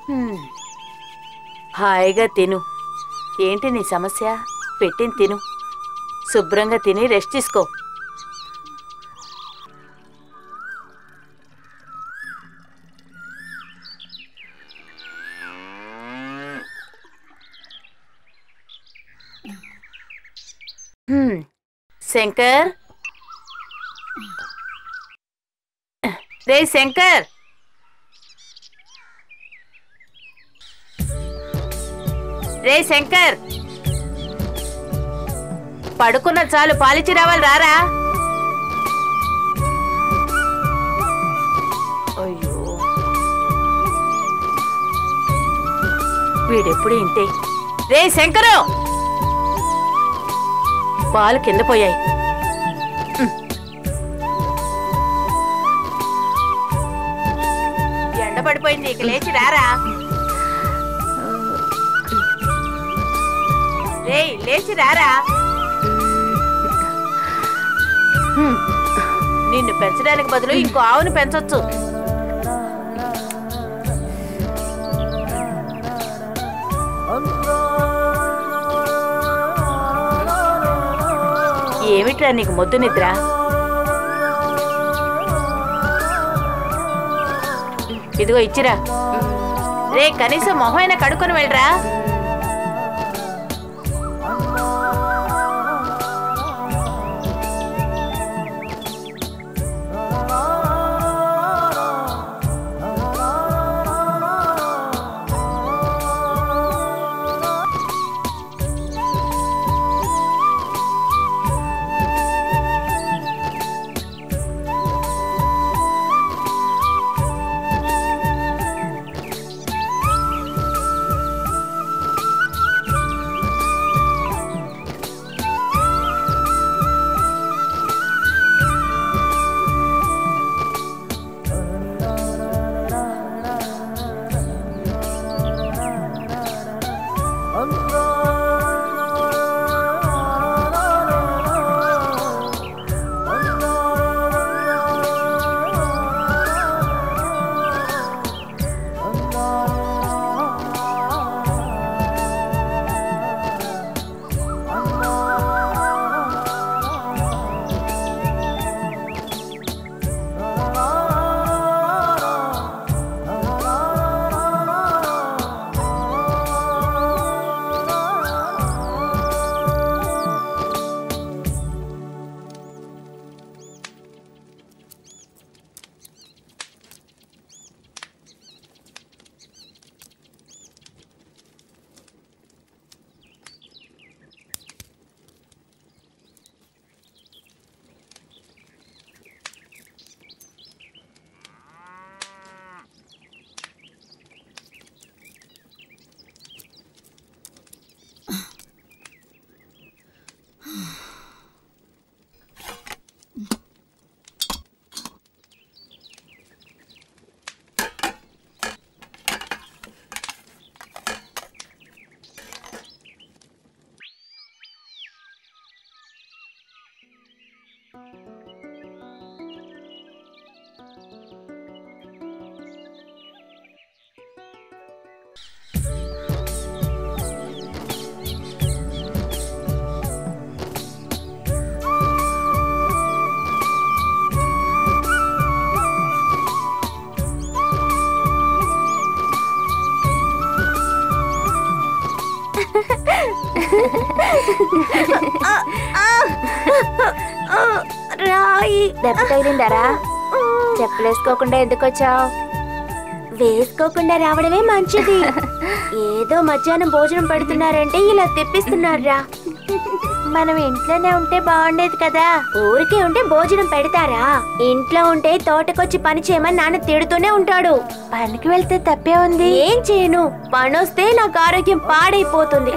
హ్మ్. హాయిగా తిను ఏంటి నీ సమస్య పెట్టింది తిను శుభ్రంగా తిని రెస్ట్ తీసుకో హ్మ్. శంకర్ రే శంకర్ రే శంకర్ పడుకున్న చాలు పాలిచి రావాలి రారా అయ్యో వీడెప్పుడు ఇంతే రే శంకరు పాలు కింద పోయాయి ఎండ పడిపోయింది ఇక లేచి రారా రేయ్ లేచి రారా హ్మ్. నిన్ను పెంచడానికి బదులు ఇంకో ఆవును పెంచొచ్చు ఏమిట్రా నీకు మొద్దు నిద్ర ఇదిగో ఇచ్చిరా రే కనీసం మొహైనా కడుక్కొని వెళ్ళరా రాయి దెబ్బ తగిలిందరా చెప్పులేసుకోకుండా ఎందుకు వచ్చావు వేసుకోకుండా రావడమే మంచిది ఏదో మధ్యాహ్నం భోజనం పెడుతున్నారంటే ఇలా తెప్పిస్తున్నారా మనం ఇంట్లోనే ఉంటే బాగుండేది కదా ఊరికే ఉంటే భోజనం పెడతారా ఇంట్లో ఉంటే తోటకొచ్చి పని చేయమని నాన్న తిడుతూనే ఉంటాడు పనికి వెళ్తే తప్పే ఉంది ఏం చేయను పనొస్తే నాకు ఆరోగ్యం పాడైపోతుంది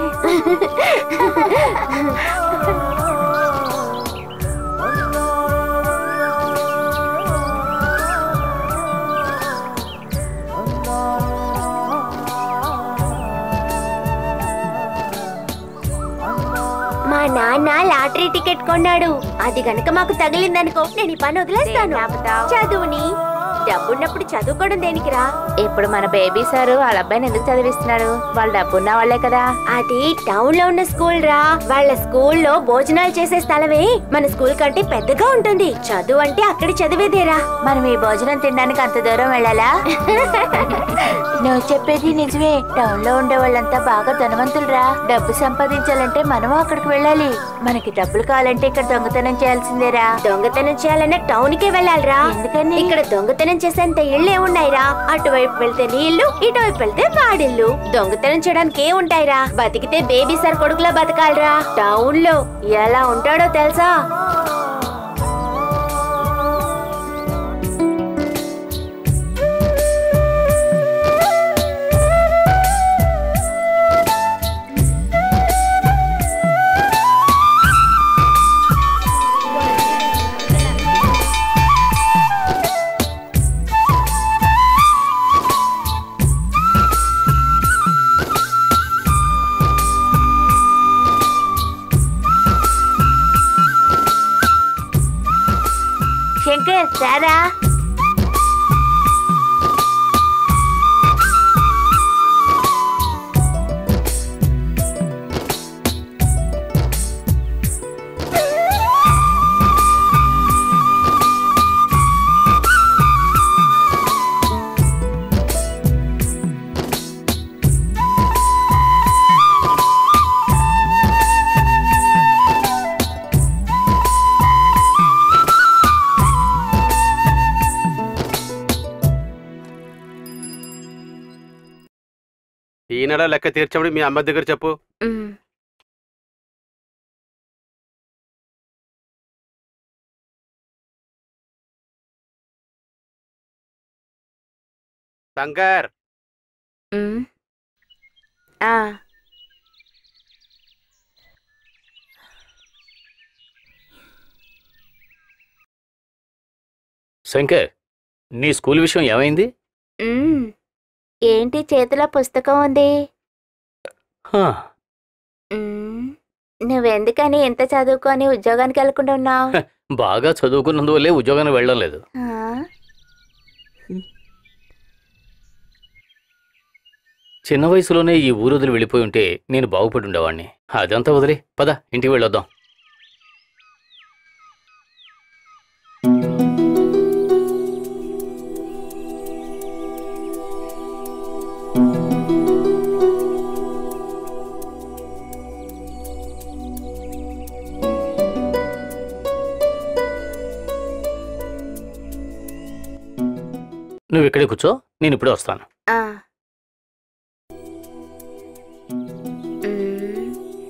మా నాన్న లాటరీ టికెట్ కొన్నాడు అది గనక మాకు తగిలిందనుకో నేను ఈ పని వదిలేస్తాను చదువుని డబ్బున్నప్పుడు చదువుకోవడం దేనికిరా ఇప్పుడు మన బేబీ సారు వాళ్ళ అబ్బాయిని ఎందుకు చదివిస్తున్నాడు వాళ్ళు డబ్బున్న వాళ్ళే కదా అది టౌన్ లో ఉన్న స్కూల్ రా వాళ్ళ స్కూల్లో భోజనాలు చేసే స్థలమే మన స్కూల్ కంటే పెద్దగా ఉంటుంది చదువు అంటే అక్కడ చదివేదేరా మనం ఈ భోజనం తినడానికి అంత దూరం వెళ్ళాలా నువ్వు చెప్పేది నిజమే టౌన్ లో ఉండే వాళ్ళంతా బాగా ధనవంతులురా డబ్బు సంపాదించాలంటే మనం అక్కడికి వెళ్ళాలి మనకి డబ్బులు కావాలంటే ఇక్కడ దొంగతనం చేయాల్సిందేరా దొంగతనం చేయాలన్నా టౌన్ కే వెళ్ళాలిరా ఎందుకని? ఇక్కడ దొంగతనం చేసేంత ఇళ్ళు ఏమున్నాయిరా అటువైపు వెళ్తే నీళ్లు ఇటువైపు వెళ్తే పాడిల్లు దొంగతనం చేయడానికి ఏముంటాయిరా బతికితే బేబీ సార్ కొడుకులా బతకాలిరా టౌన్ లో ఎలా ఉంటాడో తెలుసా శంకర్ రారా ఈ నెల లెక్క తీర్చమని మీ అమ్మ దగ్గర చెప్పు ఉమ్. శంకర్ ఉమ్. ఆ శంకర్ నీ స్కూల్ విషయం ఏమైంది ఉమ్. ఏంటి చేతిలో పుస్తకం ఉంది హా, ఉమ్. నువ్వెందుకని ఎంత చదువుకొని ఉద్యోగానికి వెళ్ళకుండా ఉన్నావు బాగా చదువుకున్నందువల్లే ఉద్యోగానికి వెళ్ళడం లేదు చిన్న వయసులోనే ఈ ఊరొదిలి వెళ్ళిపోయి ఉంటే నేను బాగుపడి ఉండేవాడిని అదంతా వదిలే పద ఇంటికి వెళ్ళొద్దాం నువ్వు ఇక్కడే కూర్చో నేను ఇప్పుడే వస్తాను ఆ. ఉమ్.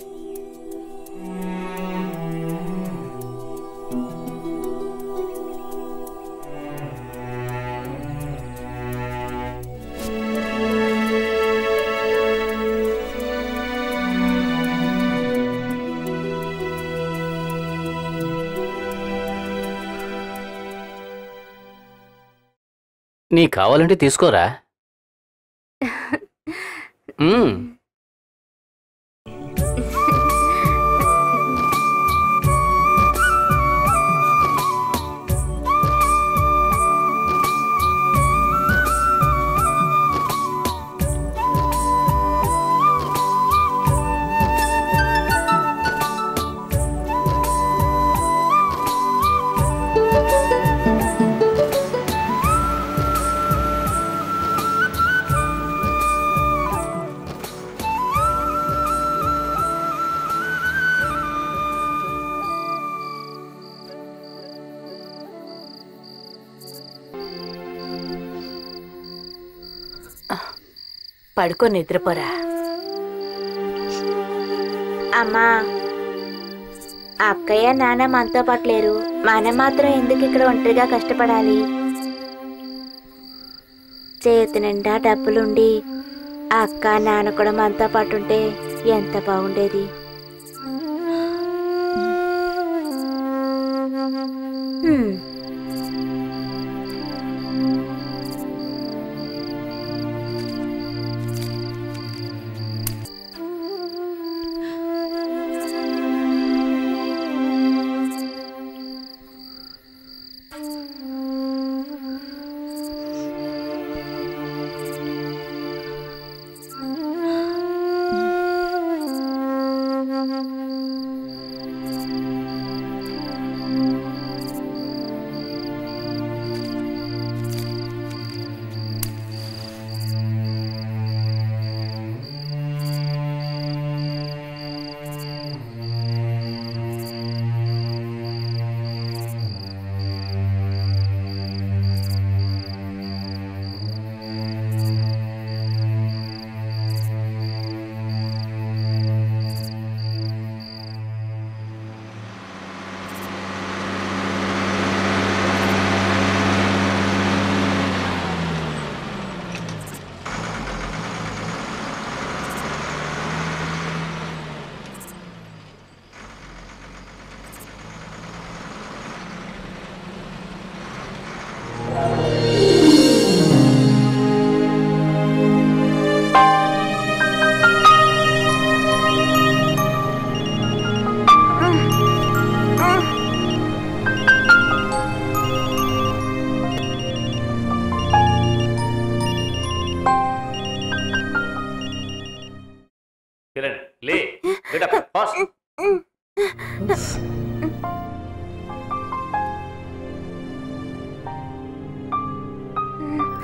నీ కావాలంటే తీసుకోరా మ్మ్. పడుకో నిద్రపోరా అమ్మా అక్కయ్య నాన్న మనతో పాటు లేరు మనం మాత్రం ఎందుకు ఇక్కడ ఒంటరిగా కష్టపడాలి చేతి నిండా డబ్బులుండి అక్క నాన్న కూడా మనతో పాటు ఉంటే ఎంత బాగుండేది హ్మ్.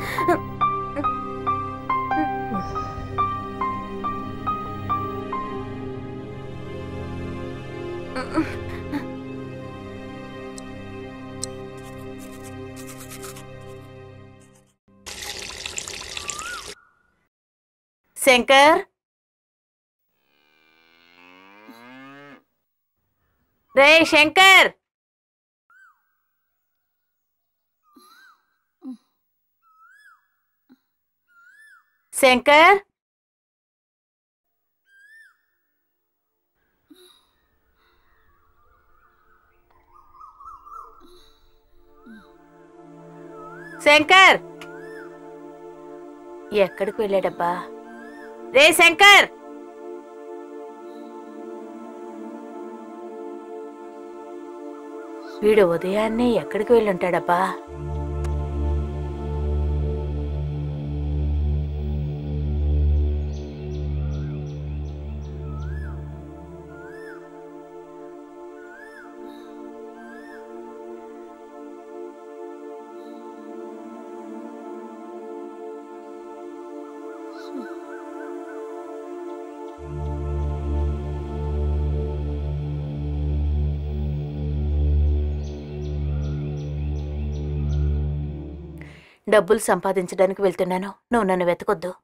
శంకర్ రే శంకర్ శంకర్ శంకర్ ఎక్కడికి వెళ్ళాడబ్బా రే శంకర్ వీడు ఉదయాన్నే ఎక్కడికి వెళ్ళుంటాడబ్బా డబ్బులు సంపాదించడానికి వెళ్తున్నాను నువ్వు నన్ను వెతకొద్దు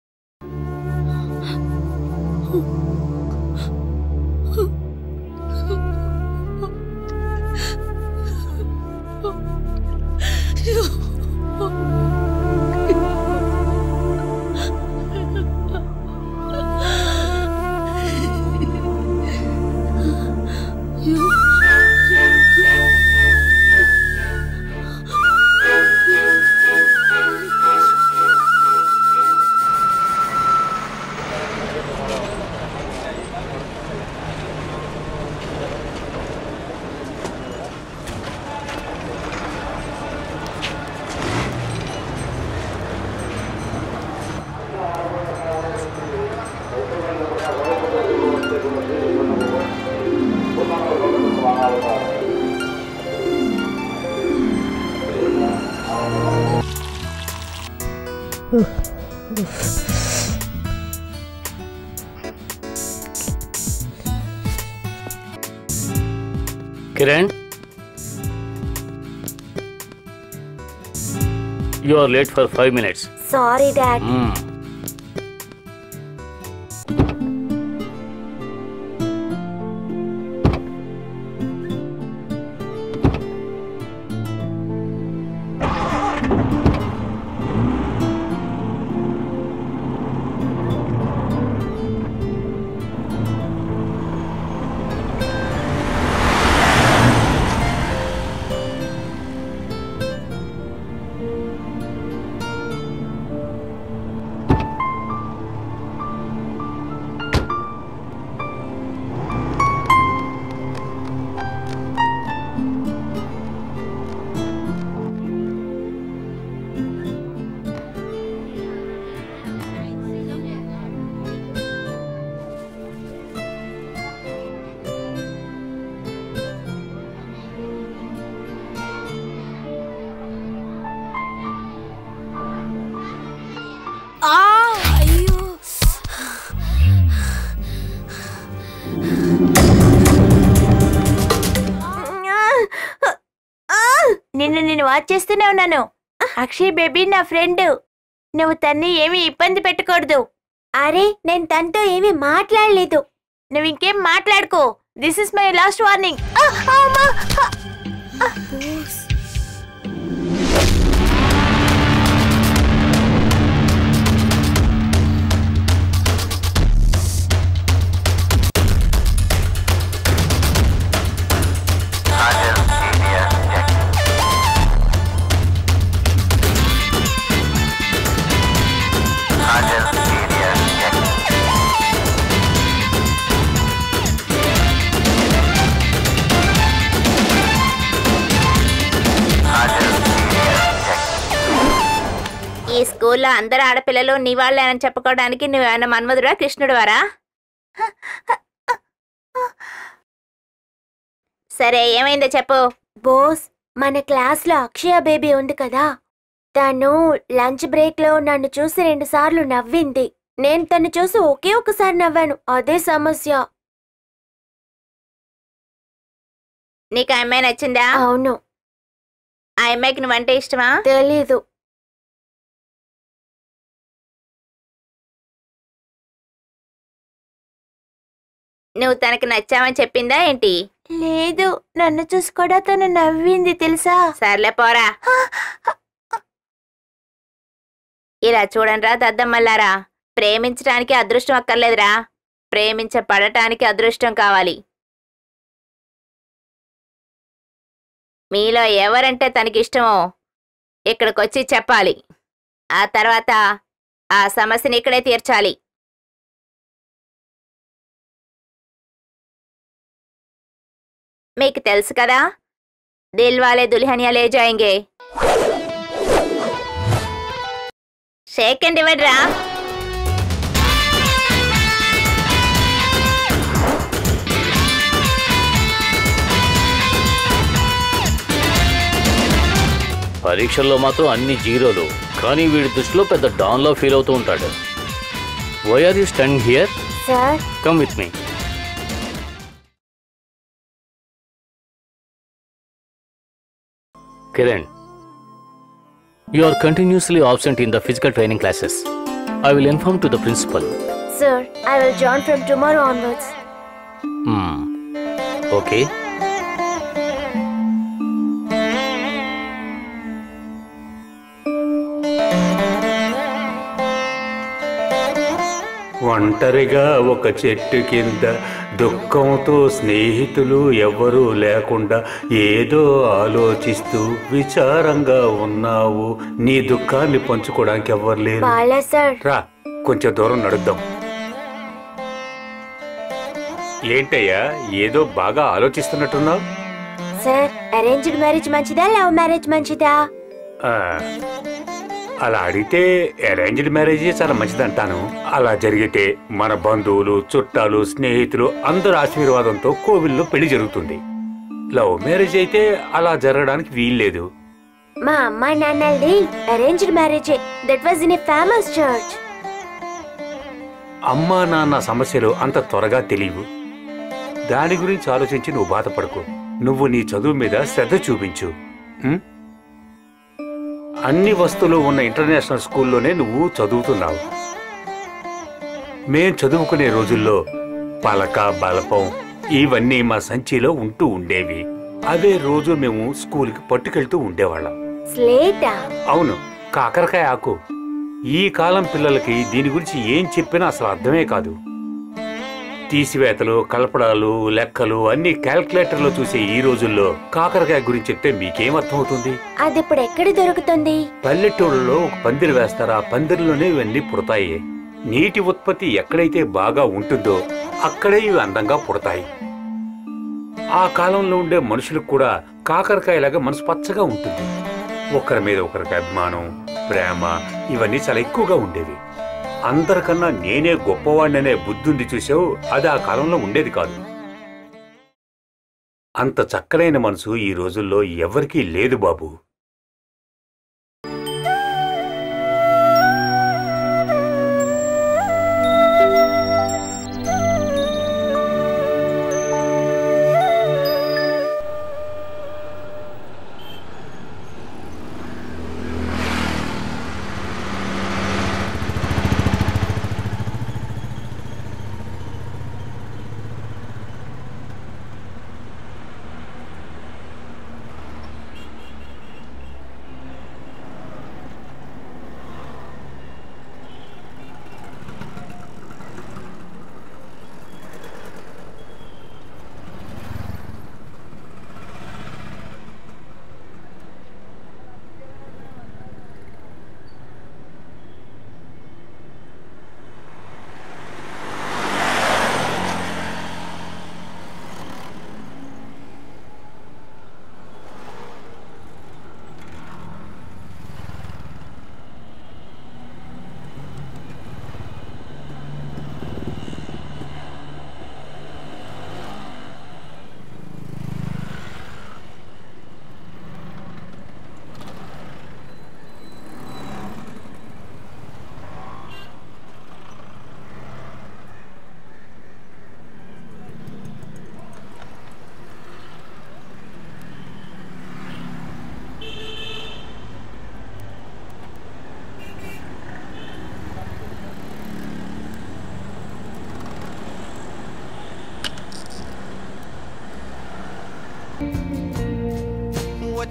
Kiran you are late for five minutes sorry dad నిన్ను నేను వాచ్ చేస్తూనే ఉన్నాను అక్షయ్ బేబీ నా ఫ్రెండ్ నువ్వు తన్ని ఏమీ ఇబ్బంది పెట్టకూడదు అరే నేను తనతో ఏమీ మాట్లాడలేదు నువ్వు ఇంకేం మాట్లాడుకో this is my last warning ఈ స్కూల్లో అందరు ఆడపిల్లలు నీ వాళ్ళని చెప్పుకోవడానికి నువ్వేమైనా మన్మధుడా కృష్ణుడు వారా సరే ఏమైందో చెప్పు బోస్ మన క్లాస్ లో అక్షయ బేబీ ఉంది కదా తను లంచ్ బ్రేక్ లో నన్ను చూసి రెండు సార్లు నవ్వింది నేను తను చూసి ఒకే ఒకసారి నవ్వాను అదే సమస్య నీకు ఆ అమ్మాయి నచ్చిందా అవును ఆ అమ్మాయికి నువ్వంటే ఇష్టమా తెలీదు నువ్వు తనకి నచ్చావని చెప్పిందా ఏంటి లేదు నన్ను చూసి కూడా తను నవ్వింది తెలుసా సర్లే పోరా ఇలా చూడండిరా దద్దమ్మల్లారా ప్రేమించడానికి అదృష్టం అక్కర్లేదురా ప్రేమించబడటానికి అదృష్టం కావాలి మీలో ఎవరంటే తనకి ఇష్టమో ఇక్కడికొచ్చి చెప్పాలి ఆ తర్వాత ఆ సమస్యని ఇక్కడే తీర్చాలి మీకు తెలుసు కదా దిల్ వాలే దుల్హనియా లే జాయింగే షేక్ అండ్ ఇవ్వడ్రా పరీక్షల్లో మాత్రం అన్ని జీరోలు కానీ వీడి దృష్టిలో పెద్ద డాన్లో ఫీల్ అవుతూ ఉంటాడు why are you stand here sir come with me Kiran you are continuously absent in the physical training classes I will inform to the principal sir I will join from tomorrow onwards okay ఒంటరిగా ఒక చెట్టు కింద దుఃఖంతో స్నేహితులు ఎవ్వరూ లేకుండా ఏదో ఆలోచిస్తూ విచారంగా ఉన్నావు నీ దుఃఖాన్ని పంచుకోవడానికి ఎవ్వరు లేరు బాలా సార్ రా కొంచెం దూరం నడుద్దాం ఏంటయ్యా ఏదో బాగా ఆలోచిస్తున్నట్టున్నావు సార్ అరేంజ్డ్ మ్యారేజ్ మంచిదా లవ్ మ్యారేజ్ మంచిదా ఆ, అలా అడిగితే అరేంజ్డ్ మ్యారేజ్ చాలా మంచిదంటాను అలా జరిగితే మన బంధువులు చుట్టాలు స్నేహితులు అందరి ఆశీర్వాదంతో కోవిల్లో పెళ్లి జరుగుతుంది లవ్ మ్యారేజ్ అయితే అలా జరగడానికి వీల్లేదు మా అమ్మ నాన్నల్ది అరేంజ్డ్ మ్యారేజే that was in a famous church అమ్మా నాన్న సమస్యలు అంత త్వరగా తెలియవు దాని గురించి ఆలోచించి నువ్వు బాధపడకు నువ్వు నీ చదువు మీద శ్రద్ధ చూపించు ఉం? అన్ని వస్తువులు ఉన్న ఇంటర్నేషనల్ స్కూల్లోనే నువ్వు చదువుతున్నావు మేం చదువుకునే రోజుల్లో పలక బలపం ఇవన్నీ మా సంచిలో ఉంటూ ఉండేవి అవే రోజు మేము స్కూల్కి పట్టుకెళ్తూ ఉండేవాళ్ళం స్లేటా అవును కాకరకాయ ఆకు ఈ కాలం పిల్లలకి దీని గురించి ఏం చెప్పినా అసలు అర్థమే కాదు తీసివేతలు కలపడాలు లెక్కలు అన్ని క్యాల్కులేటర్లో చూసే ఈ రోజుల్లో కాకరకాయ గురించి చెప్తే మీకేం అర్థమవుతుంది అది ఇప్పుడు ఎక్కడ దొరుకుతుంది పల్లెటూళ్ళలో ఒక పందిరి వేస్తారు ఆ పందిరిలోనే ఇవన్నీ పుడతాయి నీటి ఉత్పత్తి ఎక్కడైతే బాగా ఉంటుందో అక్కడే ఇవి అందంగా పుడతాయి ఆ కాలంలో ఉండే మనుషులకు కూడా కాకరకాయలాగా మనసు పచ్చగా ఉంటుంది ఒకరి మీద ఒకరికి అభిమానం ప్రేమ ఇవన్నీ చాలా ఎక్కువగా ఉండేవి అందరికన్నా నేనే గొప్పవాడిననే బుద్ధుంది చూసావు అది ఆ కాలంలో ఉండేది కాదు అంత చక్కనైన మనసు ఈ రోజుల్లో ఎవరికీ లేదు బాబు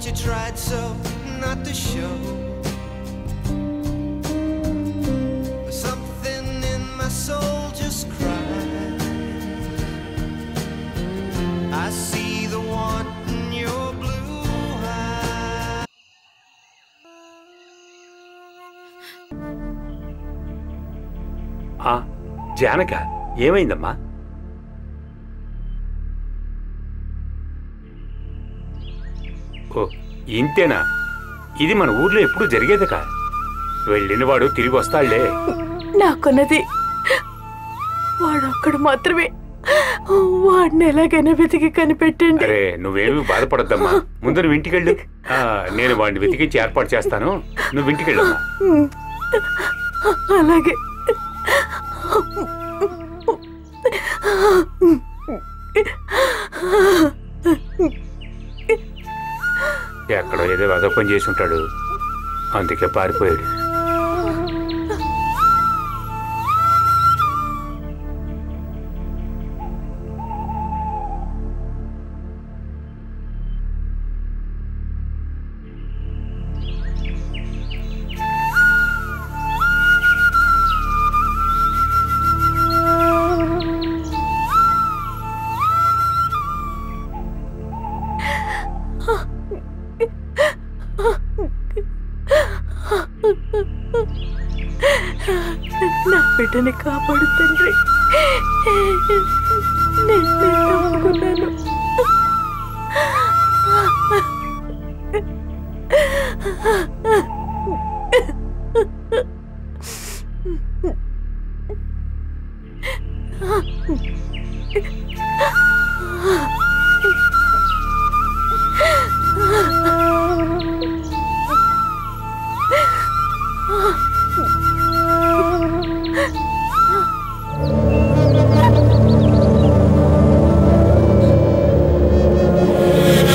But you tried so not to show. Something in my soul just cried. I see the want in your blue eyes. ఆ జానక ఏమైందమ్మా ఓ ఇంతేనా ఇది మన ఊర్లో ఎప్పుడు జరిగేదికా వెళ్ళినవాడు తిరిగి వస్తాడులే నాకున్నది వాడొక్కడు మాత్రమే వాడిని ఎలాగైనా వెతికి కనిపెట్టండి అరే నువ్వేమి బాధపడద్దమ్మా ముందు నువ్వు ఇంటికెళ్ళు ఆ, నేను వాడిని వెతికించి ఏర్పాటు చేస్తాను నువ్వు ఇంటికెళ్ళమ్మా అలాగే ఎక్కడో ఏదో వదపని చేసి ఉంటాడు అందుకే పారిపోయాడు నా బిడ్డని కాపాడు తండ్రి నేను నిన్ను నమ్ముకున్నాను ఆ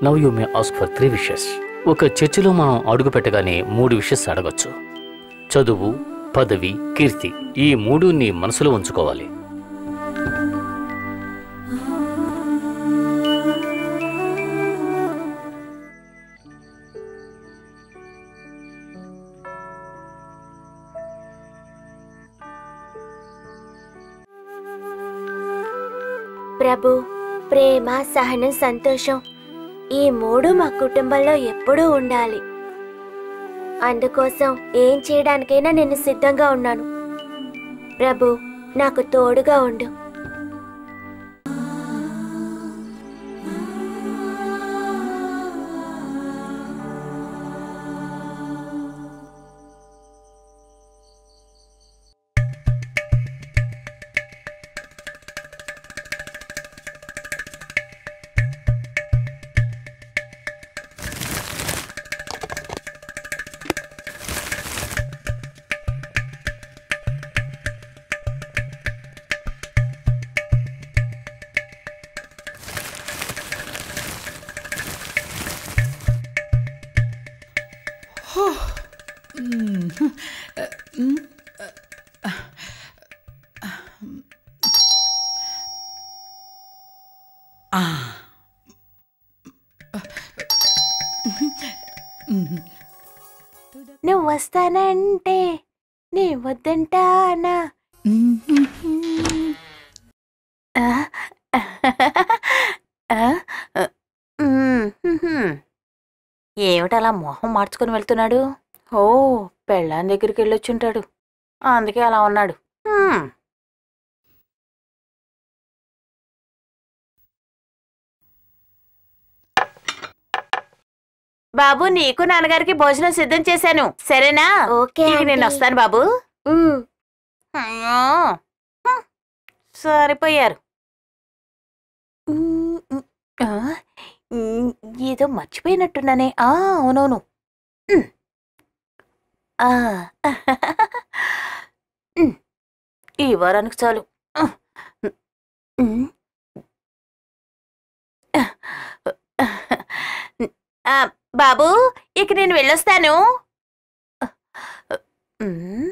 now you may ask for three wishes ఒక చర్చిలో మనం అడుగు పెట్టగానే మూడు విషెస్ అడగొచ్చు చదువు పదవి కీర్తి ఈ మూడు నీ మనసులో ఉంచుకోవాలి ప్రభు ప్రేమ సహనం సంతోషం ఈ మూడు మా కుటుంబంలో ఎప్పుడూ ఉండాలి అందుకోసం ఏం చేయడానికైనా నేను సిద్ధంగా ఉన్నాను ప్రభు నాకు తోడుగా ఉండు నువ్వు వస్తానంటే నీ వద్దంటానా ఆ, ఆ, మ్మ్, మ్మ్. ఏమిటలా మొహం మార్చుకొని వెళ్తున్నాడు ఓ పెళ్ళాన్ దగ్గరికి వెళ్ళొచ్చుంటాడు అందుకే అలా ఉన్నాడు మ్మ్. బాబు నీకు నాన్నగారికి భోజనం సిద్ధం చేశాను సరేనా ఓకే ఇక నేను ఆంటీ. వస్తాను బాబు ఉమ్, అయ్యో హ్మ్. సరిపోయారు ఉమ్, ఉమ్, ఆ, ఉమ్, ఏదో మర్చిపోయినట్టున్నానే ఆ అవునవును ఉమ్. ఆ, ఉమ్, ఈ వారానికి చాలు ఉమ్. ఆ, బాబు ఇక నేను వెళ్ళొస్తాను ఉమ్.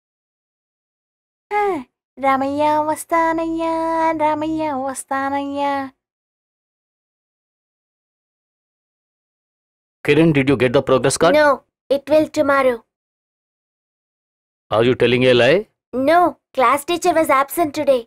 ఆ, రామయ్య వస్తానయ్యా రామయ్య వస్తానయ్యా Kiran did you get the progress card no it will tomorrow are you telling a lie no class teacher was absent today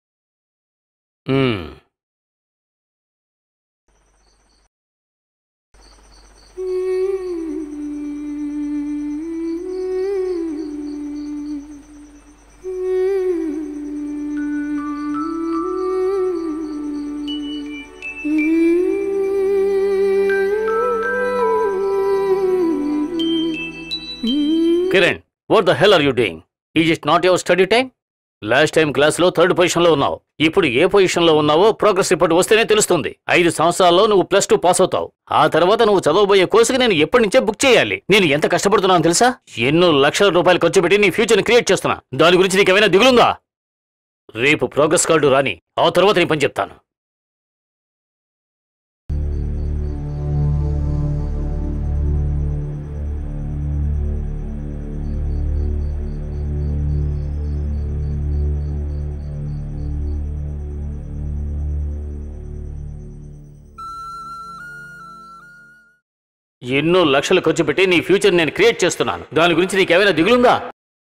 Kiran what the hell are you doing is it not your study time last time క్లాస్లో third పొజిషన్లో ఉన్నావు ఇప్పుడు ఏ పొజిషన్లో ఉన్నావో progress report వస్తేనే తెలుస్తుంది ఐదు సంవత్సరాల్లో నువ్వు ప్లస్ టూ పాస్ అవుతావు ఆ తర్వాత నువ్వు చదవబోయే కోర్సుకి నేను ఎప్పటి నుంచే బుక్ చేయాలి నేను ఎంత కష్టపడుతున్నాను తెలుసా ఎన్నో లక్షల రూపాయలు ఖర్చు పెట్టి నీ ఫ్యూచర్ని క్రియేట్ చేస్తున్నా దాని గురించి నీకు ఏమైనా దిగులుందా రేపు ప్రోగ్రెస్ కార్డు రాని ఆ తర్వాత నీ పని చెప్తాను ఎన్నో లక్షలు ఖర్చు పెట్టి నీ ఫ్యూచర్ నేను క్రియేట్ చేస్తున్నాను దాని గురించి నీకేమైనా దిగులుందా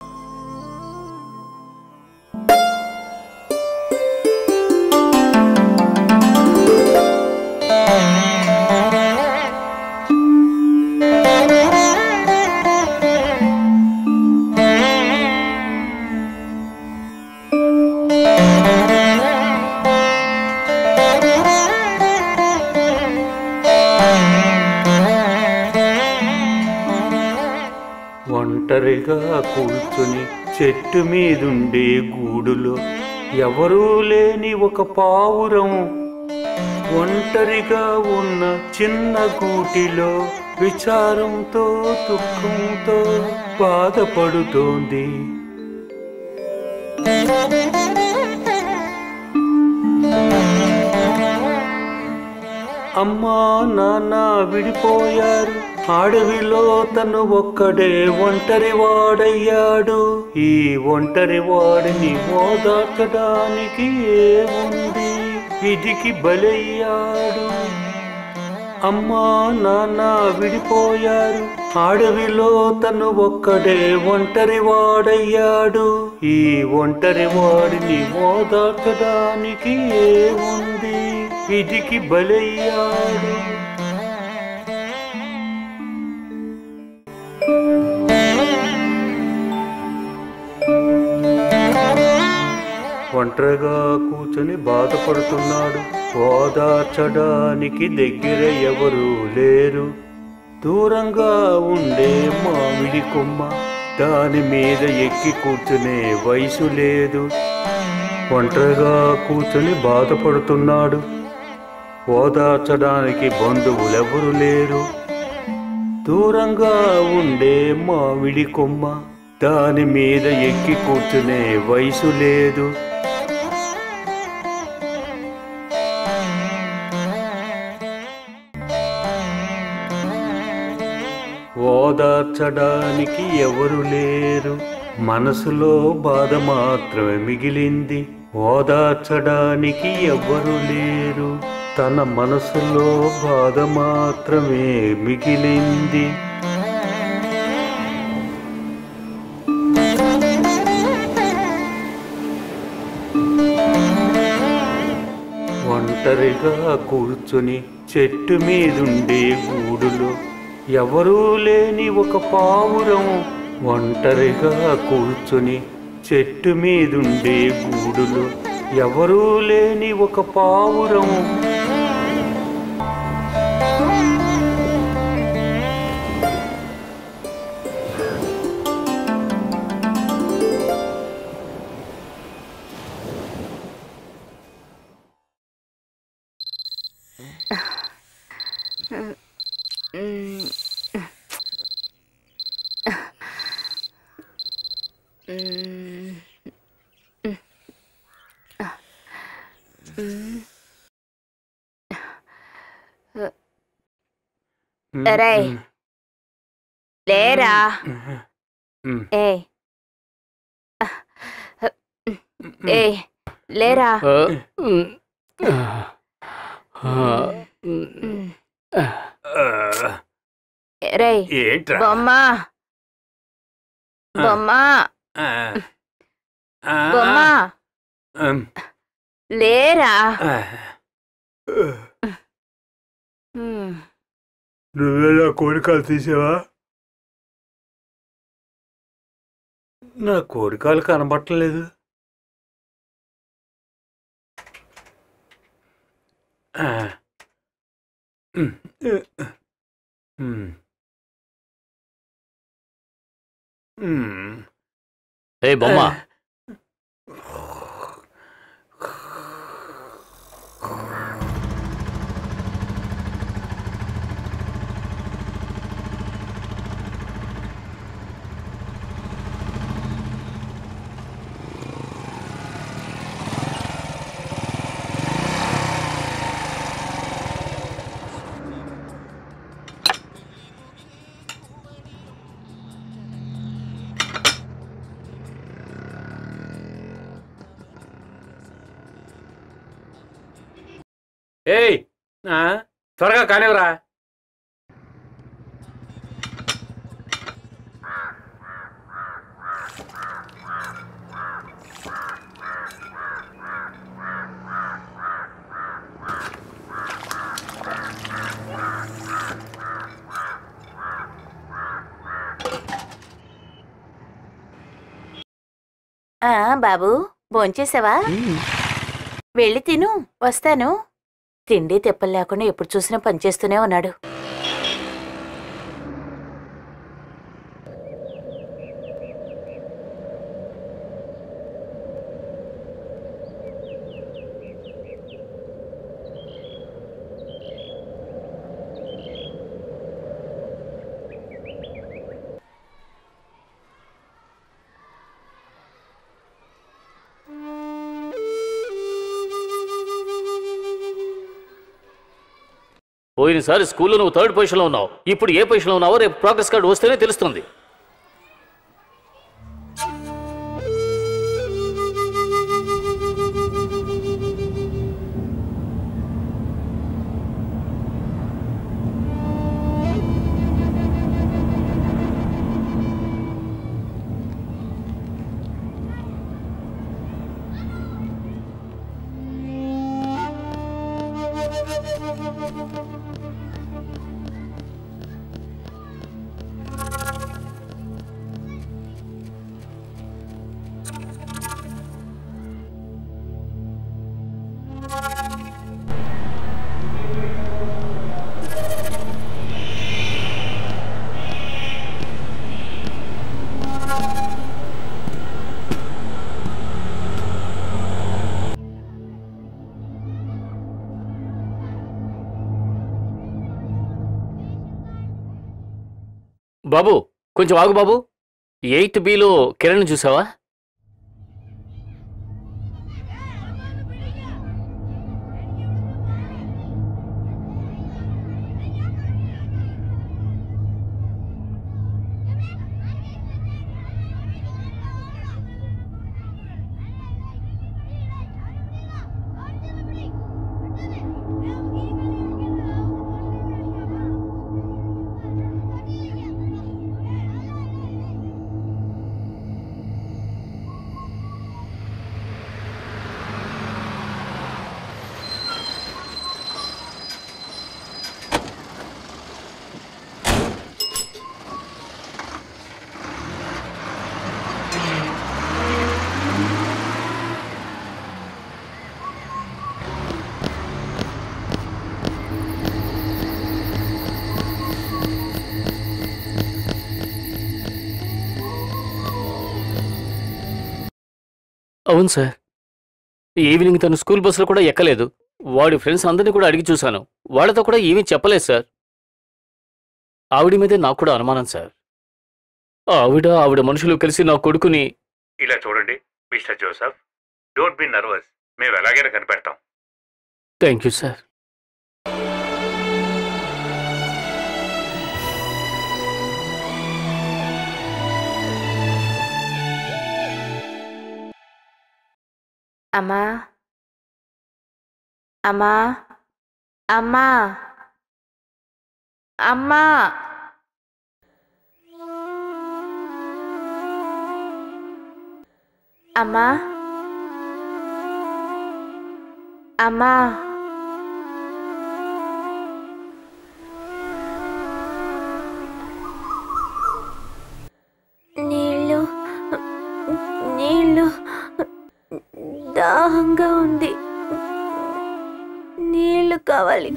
ఒంటరిగా కూర్చుని చెట్టు మీదుండే గూడులో ఎవరూ లేని ఒక పావురం ఒంటరిగా ఉన్న చిన్న గూటిలో విచారంతో దుఃఖంతో బాధపడుతోంది అమ్మా నాన్న విడిపోయారు అడవిలో తను ఒక్కడే ఒంటరి వాడయ్యాడు ఈ ఒంటరి వాడిని ఓదార్చడానికి ఏముంది విధికి బలయ్యాడు అమ్మా నాన్న విడిపోయారు అడవిలో తను ఒక్కడే ఒంటరి వాడయ్యాడు ఈ ఒంటరి వాడిని ఓదార్చడానికి ఏముంది విధికి బలయ్యాడు ఒంటరిగా కూర్చొని బాధపడుతున్నాడు ఓదార్చడానికి దగ్గర ఎవరు లేరు దూరంగా ఉండే మామిడి కొమ్మ దాని మీద ఎక్కి కూర్చునే వయసు లేదు ఒంటరిగా కూర్చొని బాధపడుతున్నాడు ఓదార్చడానికి బంధువులెవరు లేరు దూరంగా ఉండే మామిడి కొమ్మ దాని మీద ఎక్కి కూర్చునే వయసు లేదు ఓదార్చడానికి ఎవరు లేరు మనసులో బాధ మాత్రమే మిగిలింది ఓదార్చడానికి ఎవరు లేరు తన మనసులో బాధ మాత్రమే మిగిలింది ఒంటరిగా కూర్చుని చెట్టు మీదుండే గూడులో ఎవరూ లేని ఒక పావురం ఒంటరిగా కూర్చుని చెట్టు మీదుండే గూడులో ఎవరూ లేని ఒక పావురం రేయ్. లేరా ఉమ్. ఏ ఏ లేరా ఆ, ఉమ్, ఆ, ఉమ్, ఆ, రేయ్ ఏంట్రా బొమ్మ బొమ్మ ఆ, ఆ, బొమ్మ ఉమ్, లేరా ఆ. హ్మ్. నువ్వే నా కోరికలు తీసావా నా కోరికలు కనబట్టలేదు ఆ. ఉమ్, ఉమ్. ఉమ్. ఏ బొమ్మ ఏయ్ ఆ, త్వరగా కానివరా ఆ బాబు భోంచేసావా వెళ్ళి తిను వస్తాను తిండి తెప్పలు లేకుండా ఎప్పుడు చూసినా పనిచేస్తూనే ఉన్నాడు పోయినసారి స్కూల్లో నువ్వు థర్డ్ పొజిషన్లో ఉన్నావు ఇప్పుడు ఏ పొజిషన్లో ఉన్నావో రేపు ప్రోగ్రెస్ కార్డు వస్తేనే తెలుస్తుంది బాబు కొంచెం ఆగు బాబు ఎయిత్ బిలో కిరణ్ చూసావా అవును సార్ ఈవినింగ్ తను స్కూల్ బస్సులో కూడా ఎక్కలేదు వాడి ఫ్రెండ్స్ అందరినీ కూడా అడిగి చూశాను వాళ్ళతో కూడా ఏమీ చెప్పలేదు సార్ ఆవిడ మీదే నాకు కూడా అనుమానం సార్ ఆవిడ ఆవిడ మనుషులు కలిసి నా కొడుకుని ఇలా చూడండి mister Joseph don't be nervous మేము ఎలాగైనా కనిపెడతాం థ్యాంక్ యూ సార్ అమ్మా అమ్మా అమ్మా అమ్మా అమ్మా అమ్మా నీళ్ళు నీళ్ళు దాహంగా ఉంది నీళ్లు కావాలి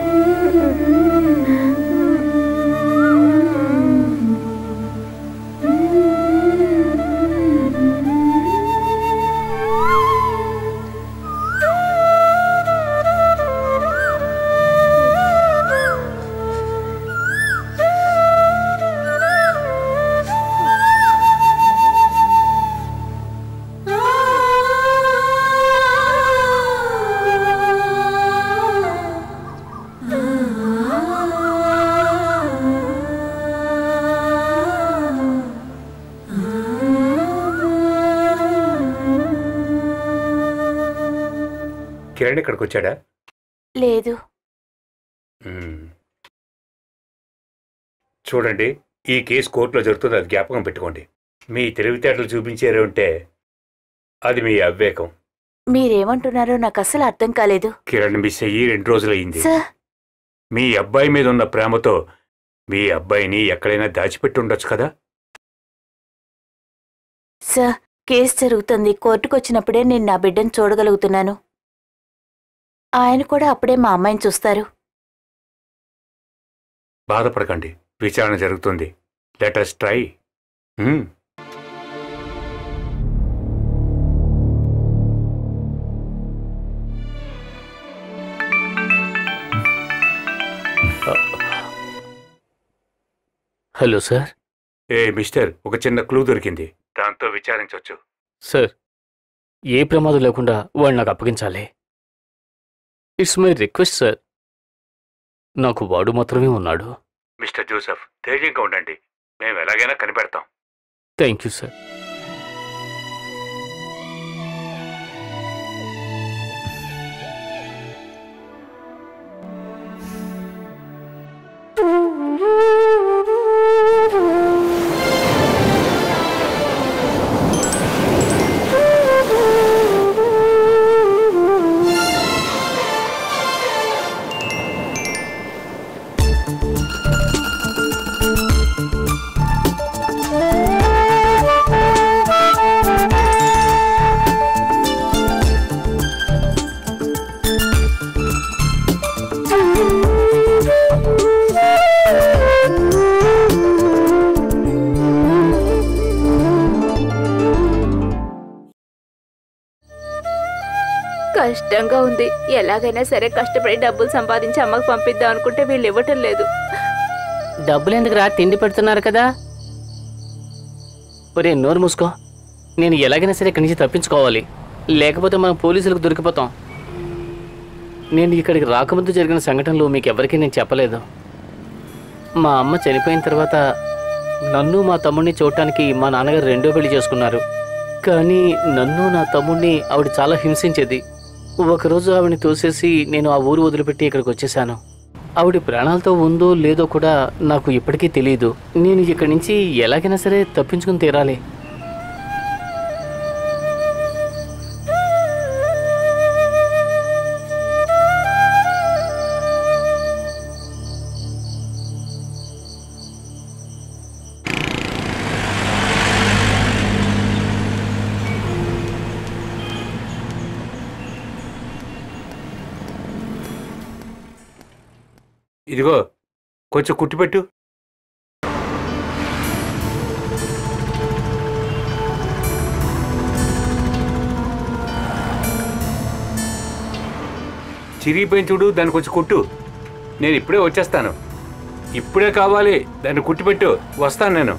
కిరణ్ ఇక్కడికి వచ్చాడా లేదు మ్మ్. చూడండి ఈ కేసు కోర్టులో జరుగుతుంది అది జ్ఞాపకం పెట్టుకోండి మీ తెలివితేటలు చూపించారు అంటే అది మీ అవివేకం మీరేమంటున్నారో నాకు అసలు అర్థం కాలేదు కిరణ్ మిస్ అయ్యి రెండు రోజులయ్యింది సార్ మీ అబ్బాయి మీద ఉన్న ప్రేమతో మీ అబ్బాయిని ఎక్కడైనా దాచిపెట్టి ఉండొచ్చు కదా సార్ కేసు జరుగుతుంది కోర్టుకు వచ్చినప్పుడే నేను నా బిడ్డను చూడగలుగుతున్నాను ఆయన కూడా అప్పుడే మా అమ్మాయిని చూస్తారు బాధపడకండి విచారణ జరుగుతుంది letters try hello sir hey mister ఒక చిన్న క్లూ దొరికింది దాంతో విచారించవచ్చు సార్ ఏ ప్రమాదం లేకుండా వాళ్ళు నాకు అప్పగించాలి ఇట్స్ మై రిక్వెస్ట్ సార్ నాకు వాడు మాత్రమే ఉన్నాడు మిస్టర్ జోసెఫ్ ధైర్యంగా ఉండండి మేము ఎలాగైనా కనిపెడతాం థ్యాంక్ యూ సార్ కష్టంగా ఉంది ఎలాగైనా సరే కష్టపడి డబ్బులు సంపాదించి అమ్మకు పంపిద్దాం అనుకుంటే వీళ్ళు ఇవ్వటం లేదు డబ్బులు ఎందుకురా తిండి పెడుతున్నారు కదా ఒరే నోరు మూసుకో నేను ఎలాగైనా సరే ఇక్కడి నుంచి తప్పించుకోవాలి లేకపోతే మనం పోలీసులకు దొరికిపోతాం నేను ఇక్కడికి రాకముందు జరిగిన సంఘటనలు మీకు ఎవరికీ నేను చెప్పలేదు మా అమ్మ చనిపోయిన తర్వాత నన్ను మా తమ్ముడిని చూడటానికి మా నాన్నగారు రెండో పెళ్లి చేసుకున్నారు కానీ నన్ను నా తమ్ముడిని ఆవిడ చాలా హింసించేది ఒకరోజు ఆవిడని తోసేసి నేను ఆ ఊరు వదిలిపెట్టి ఇక్కడికి వచ్చేసాను ఆవిడ ప్రాణాలతో ఉందో లేదో కూడా నాకు ఇప్పటికీ తెలియదు నేను ఇక్కడి నుంచి ఎలాగైనా సరే తప్పించుకుని తీరాలి ఇదిగో కొంచెం కుట్టిపెట్టు చిరిగిపోయిన చూడు దాన్ని కొంచెం కుట్టు నేను ఇప్పుడే వచ్చేస్తాను ఇప్పుడే కావాలి దాన్ని కుట్టిపెట్టు వస్తాను నేను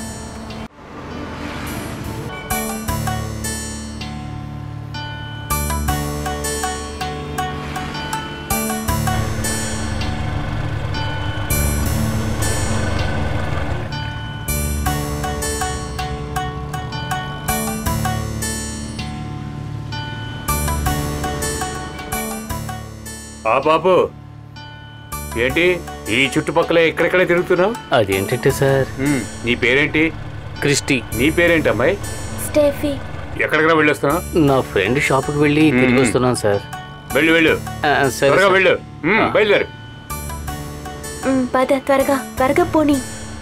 ఆ బాబు ఏంటి ఈ చుట్టుపక్కల ఎక్కడెక్కడే తిరుగుతున్నావు అదేంటంటే సార్ ఉమ్, నీ పేరేంటి క్రిస్టీ నీ పేరేంటి అమ్మాయి స్టేఫీ ఎక్కడికైనా వెళ్ళొస్తున్నావు నా ఫ్రెండ్ షాప్కి వెళ్ళి తిరిగి మ్మ్. వస్తున్నాను సార్ వెళ్ళు వెళ్ళు ఆ, సరే త్వరగా సార్. వెళ్ళు ఉమ్, ఆ. బయలుదేరు ఉమ్, పద త్వరగా త్వరగా పోనీ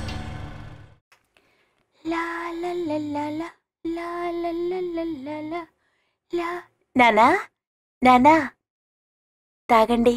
లా లా లా లా లా, లా లా లా లా లా లా, లా. నానా నానా తాగండి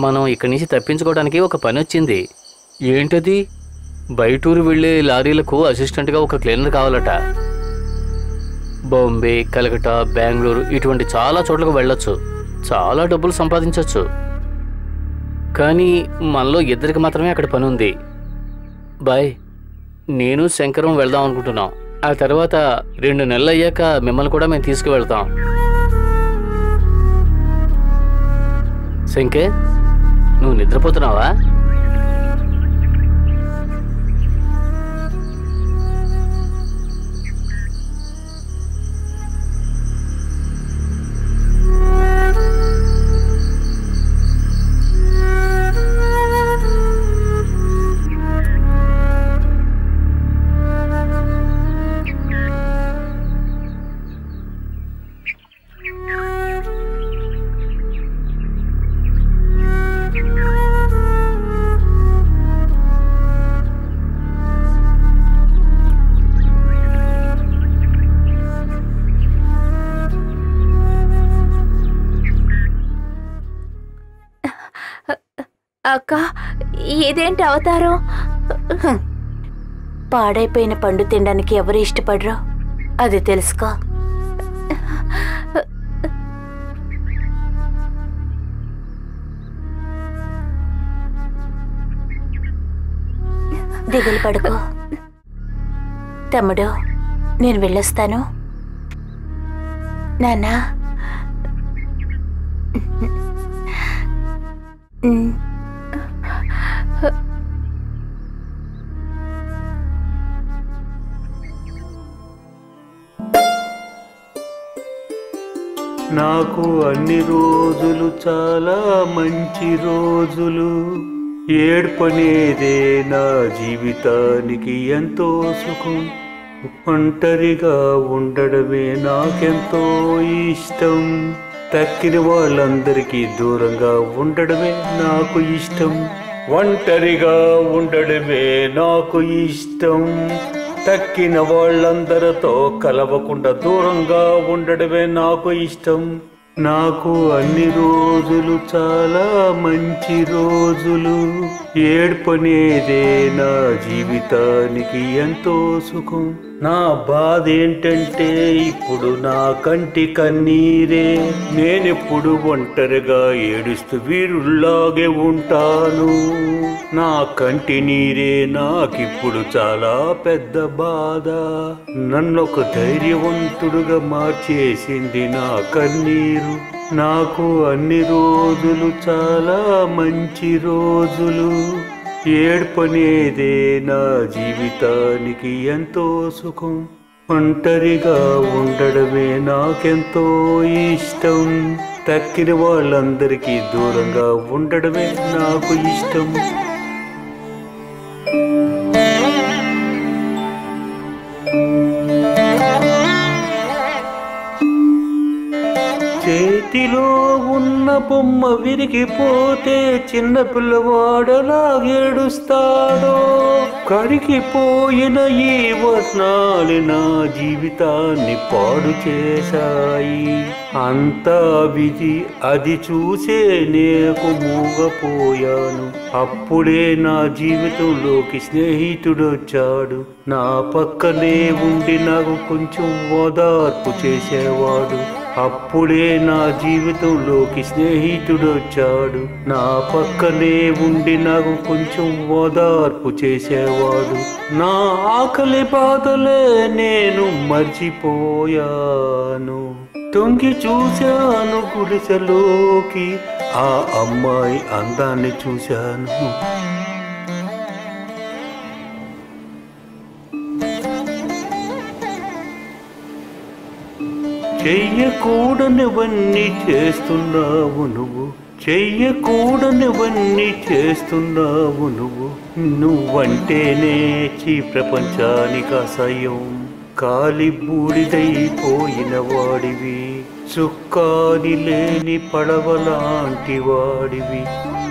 మనం ఇక్కడి నుంచి తప్పించుకోవడానికి ఒక పని వచ్చింది ఏంటది బయటూరు వెళ్ళే లారీలకు అసిస్టెంట్గా ఒక క్లీనర్ కావాలట బాంబే కలకటా బెంగళూరు ఇటువంటి చాలా చోట్లకు వెళ్ళొచ్చు చాలా డబ్బులు సంపాదించవచ్చు కానీ మనలో ఇద్దరికి మాత్రమే అక్కడ పని ఉంది బాయ్ నేను శంకరం వెళ్దాం అనుకుంటున్నాం ఆ తర్వాత రెండు నెలలు అయ్యాక మిమ్మల్ని కూడా మేము తీసుకువెళ్తాం శంకర్ నువ్వు నిద్రపోతున్నావా అక్క ఇదేంటి అవతారం హ్మ్. పాడైపోయిన పండు తినడానికి ఎవరు ఇష్టపడరు అది తెలుసుకో దిగులు పడుకో తమ్ముడు నేను వెళ్ళొస్తాను నాన్నా ఉమ్. నాకు అన్ని రోజులు చాలా మంచి రోజులు ఏడ్పనేదే నా జీవితానికి ఎంతో సుఖం ఒంటరిగా ఉండడమే నాకెంతో ఇష్టం తక్కిన వాళ్ళందరికీ దూరంగా ఉండడమే నాకు ఇష్టం ఒంటరిగా ఉండడమే నాకు ఇష్టం తక్కిన వాళ్ళందరితో కలవకుండా దూరంగా ఉండడమే నాకు ఇష్టం నాకు అన్ని రోజులు చాలా మంచి రోజులు ఏడ్పనేదే నా జీవితానికి ఎంతో సుఖం నా బాధ ఏంటంటే ఇప్పుడు నా కంటి కన్నీరే నేనెప్పుడు ఒంటరిగా ఏడుస్తూ వీరుల్లాగే ఉంటాను నా కంటి నీరే నాకిప్పుడు చాలా పెద్ద బాధ నన్నొక ధైర్యవంతుడుగా మార్చేసింది నా కన్నీరు నాకు అన్ని రోజులు చాలా మంచి రోజులు ఏడ్పనేదే నా జీవితానికి ఎంతో సుఖం ఒంటరిగా ఉండడమే నాకెంతో ఇష్టం తక్కిన వాళ్ళందరికీ దూరంగా ఉండడమే నాకు ఇష్టం చేతిలో ఉన్న బొమ్మ విరిగిపోతే చిన్న పిల్లవాడలాగేడుస్తాడో కరిగిపోయిన ఈ వర్ణాలు నా జీవితాన్ని పాడు చేశాయి అంతా విధి అది చూసే నేకు మూగపోయాను అప్పుడే నా జీవితంలోకి స్నేహితుడొచ్చాడు నా పక్కనే ఉండి నాకు కొంచెం ఓదార్పు చేసేవాడు అప్పుడే నా జీవితంలోకి స్నేహితుడొచ్చాడు నా పక్కనే ఉండి నాకు కొంచెం ఓదార్పు చేసేవాడు నా ఆకలి బాధలే నేను మర్చిపోయాను తొంగి చూశాను గుడిసెలోకి ఆ అమ్మాయి అందాన్ని చూశాను చెయ్యకూడనివన్నీ చేస్తున్నావు నువ్వు చెయ్యకూడనివన్నీ చేస్తున్నావు నువ్వు నువ్వంటేనే చీ ప్రపంచానికి అసహ్యం కాలి బూడిదైపోయిన వాడివి చుక్కాని లేని పడవలాంటి వాడివి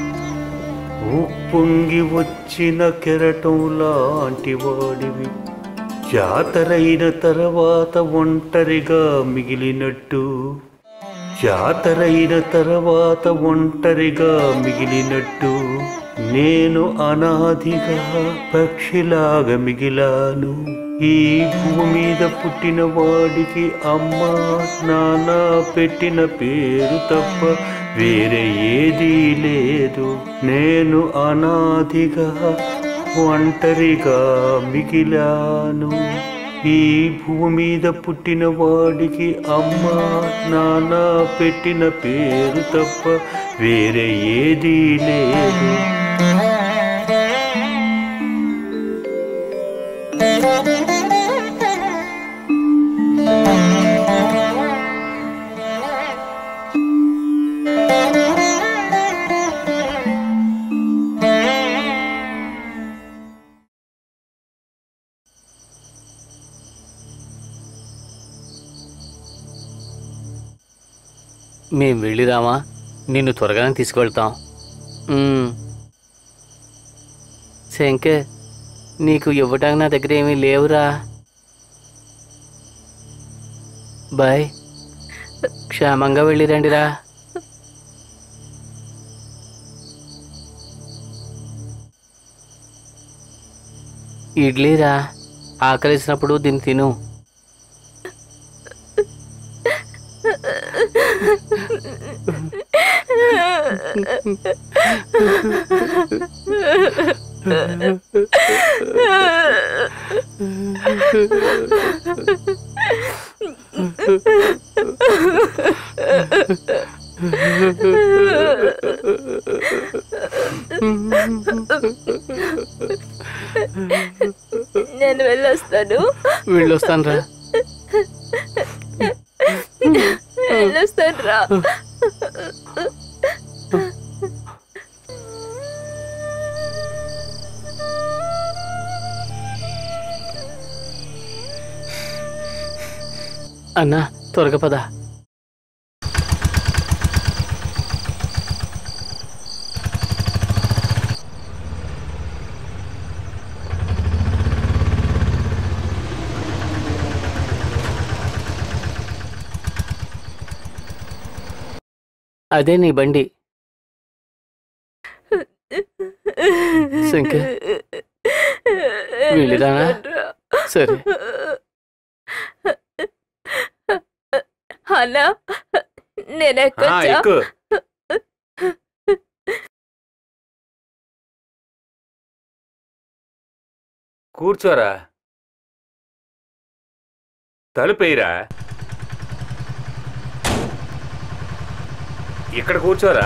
ఉప్పొంగి వచ్చిన కెరటం లాంటి వాడివి జాతరైన తర్వాత ఒంటరిగా మిగిలినట్టు జాతరైన తర్వాత ఒంటరిగా మిగిలినట్టు నేను అనాదిగా పక్షిలాగా మిగిలాను ఈ భూమి మీద పుట్టిన వాడికి అమ్మ నాన్న పెట్టిన పేరు తప్ప వేరే ఏదీ లేదు నేను అనాదిగా ఒంటరిగా మిగిలాను ఈ భూమి మీద పుట్టిన వాడికి అమ్మ నాన్న పెట్టిన పేరు తప్ప వేరే ఏదీ లేదు మేం వెళ్ళిరామా నిన్ను త్వరగానే తీసుకువెళ్తాం మ్మ్. శంకర్ నీకు ఇవ్వటానికి నా దగ్గర ఏమీ లేవురా బాయ్ క్షేమంగా వెళ్ళిరండిరా ఇడ్లీరా ఆకలిసినప్పుడు దీన్ని తిను నేను వెళ్ళొస్తాను వెళ్ళొస్తాను రా వెళ్ళొస్తాను రా అన్నా త్వరగా పద అదే నీ బండి శంకర్ వెళ్ళిరానా సరే అన్నా నేను ఆ, ఎక్కొచ్చా ఎక్కు కూర్చోరా తలుపేయరా ఇక్కడ కూర్చోరా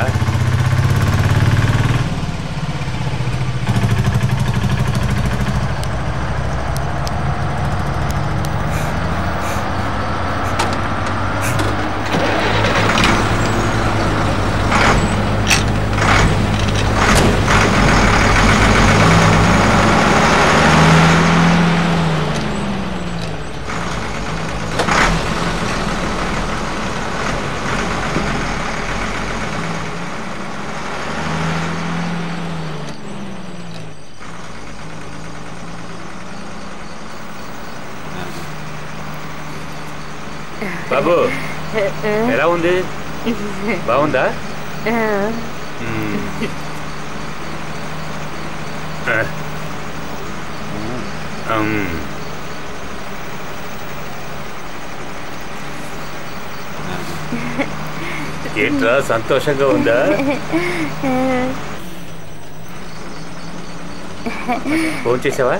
బాబు ఎలా ఉంది బాగుందా మ్మ్. ఆ. మ్మ్. ఏంట్రా సంతోషంగా ఉందా ఫోన్ చేసావా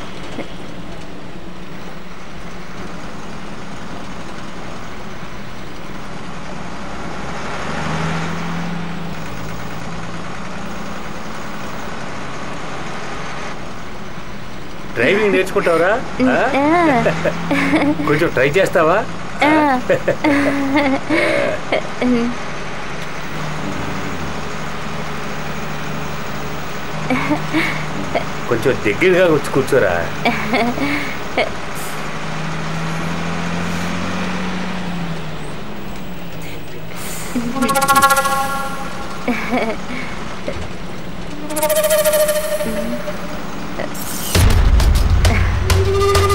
డ్రైవింగ్ నేర్చుకుంటావరా ఆ? కొంచెం ట్రై చేస్తావా కొంచెం దగ్గరగా వచ్చి కూర్చోరా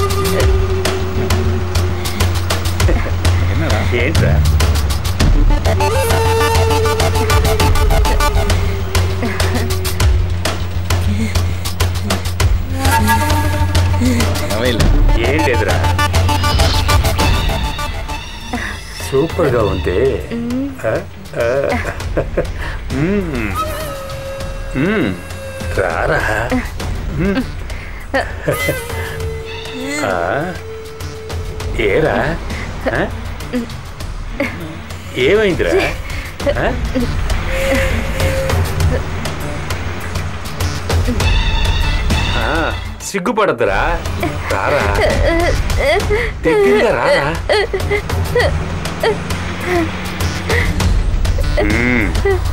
ఏంట్రా సూపర్ గా ఉంది ఆ, ఆ. మ్మ్. మ్మ్. రారా మ్మ్. ఆ, ఏరా ఆ? ఏమైందిరా ఆ? ఆ, సిగ్గుపడద్దురా రారా దగ్గరగా రారా మ్మ్.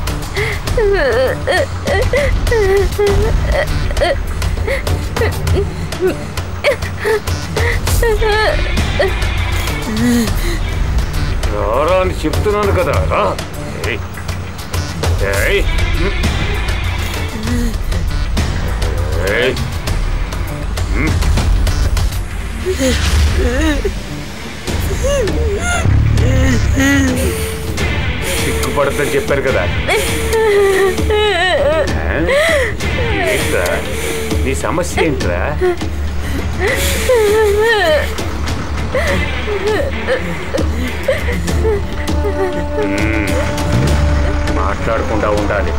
రారా అని చెప్తున్నాను కదా రా ఏయ్. ఏయ్. ఏయ్. మ్మ్. సిగ్గుపడద్దని చెప్పారు కదా ఆ? ఏంట్రా నీ సమస్య ఏంట్రా మ్మ్. మాట్లాడకుండా ఉండాలి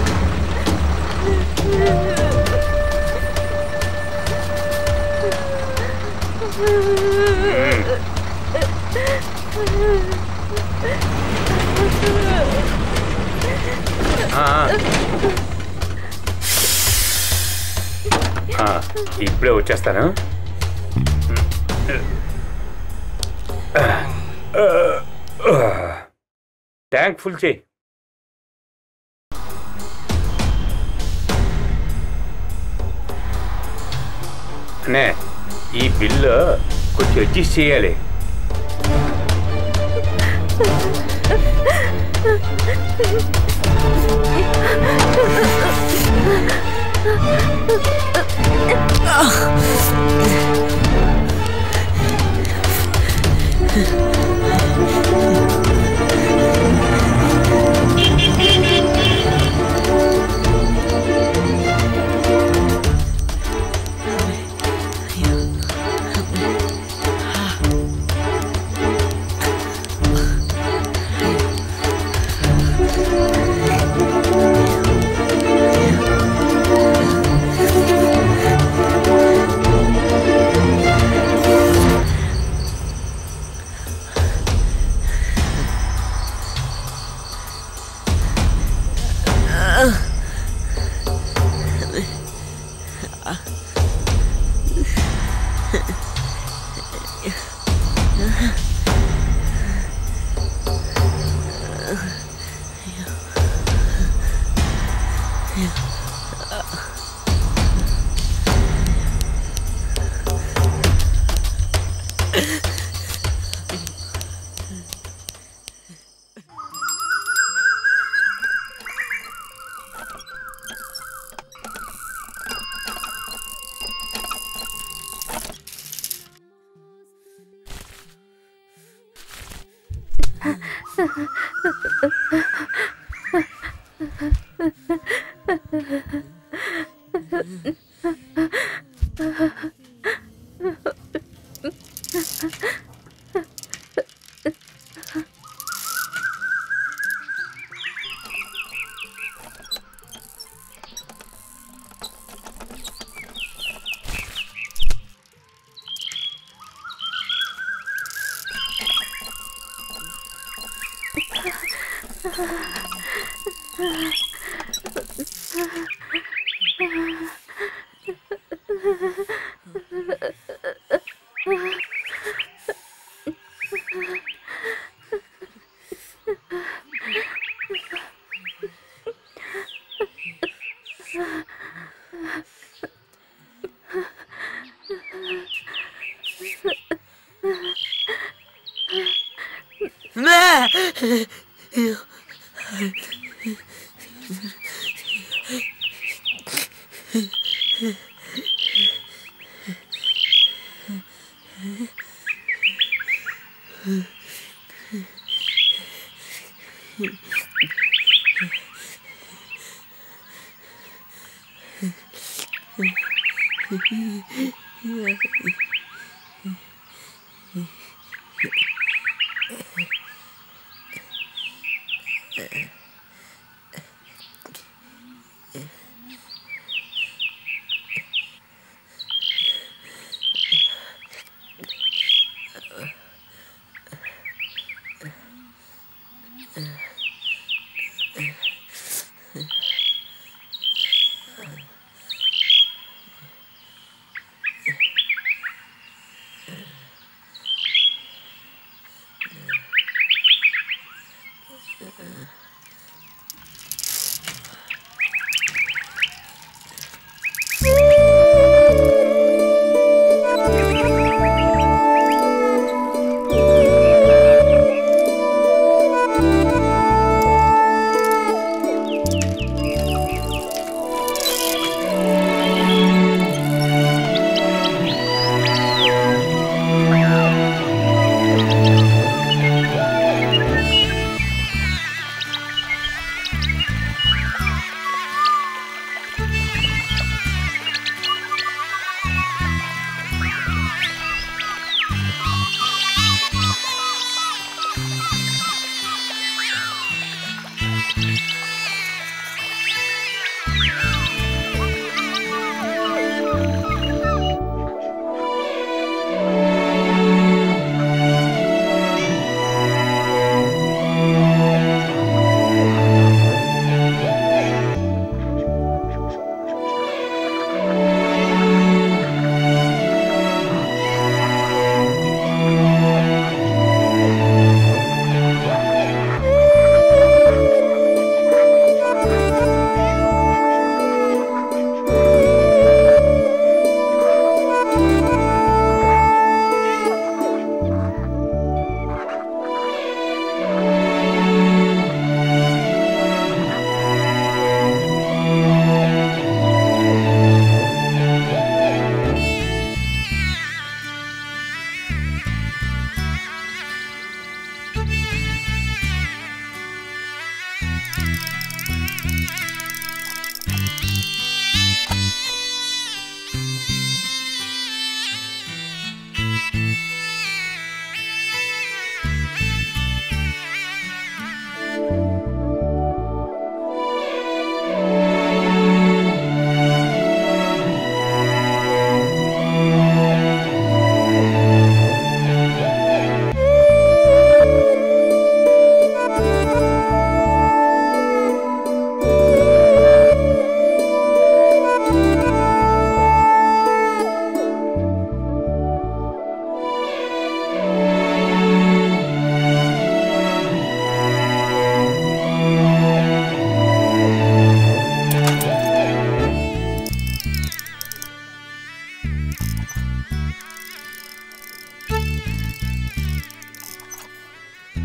ఆ, ఆ. ఆ, ఇప్పుడే వచ్చేస్తాను ట్యాంక్ ఫుల్ చేయి అనే ఈ బిల్లు కొంచెం అడ్జస్ట్ చేయాలి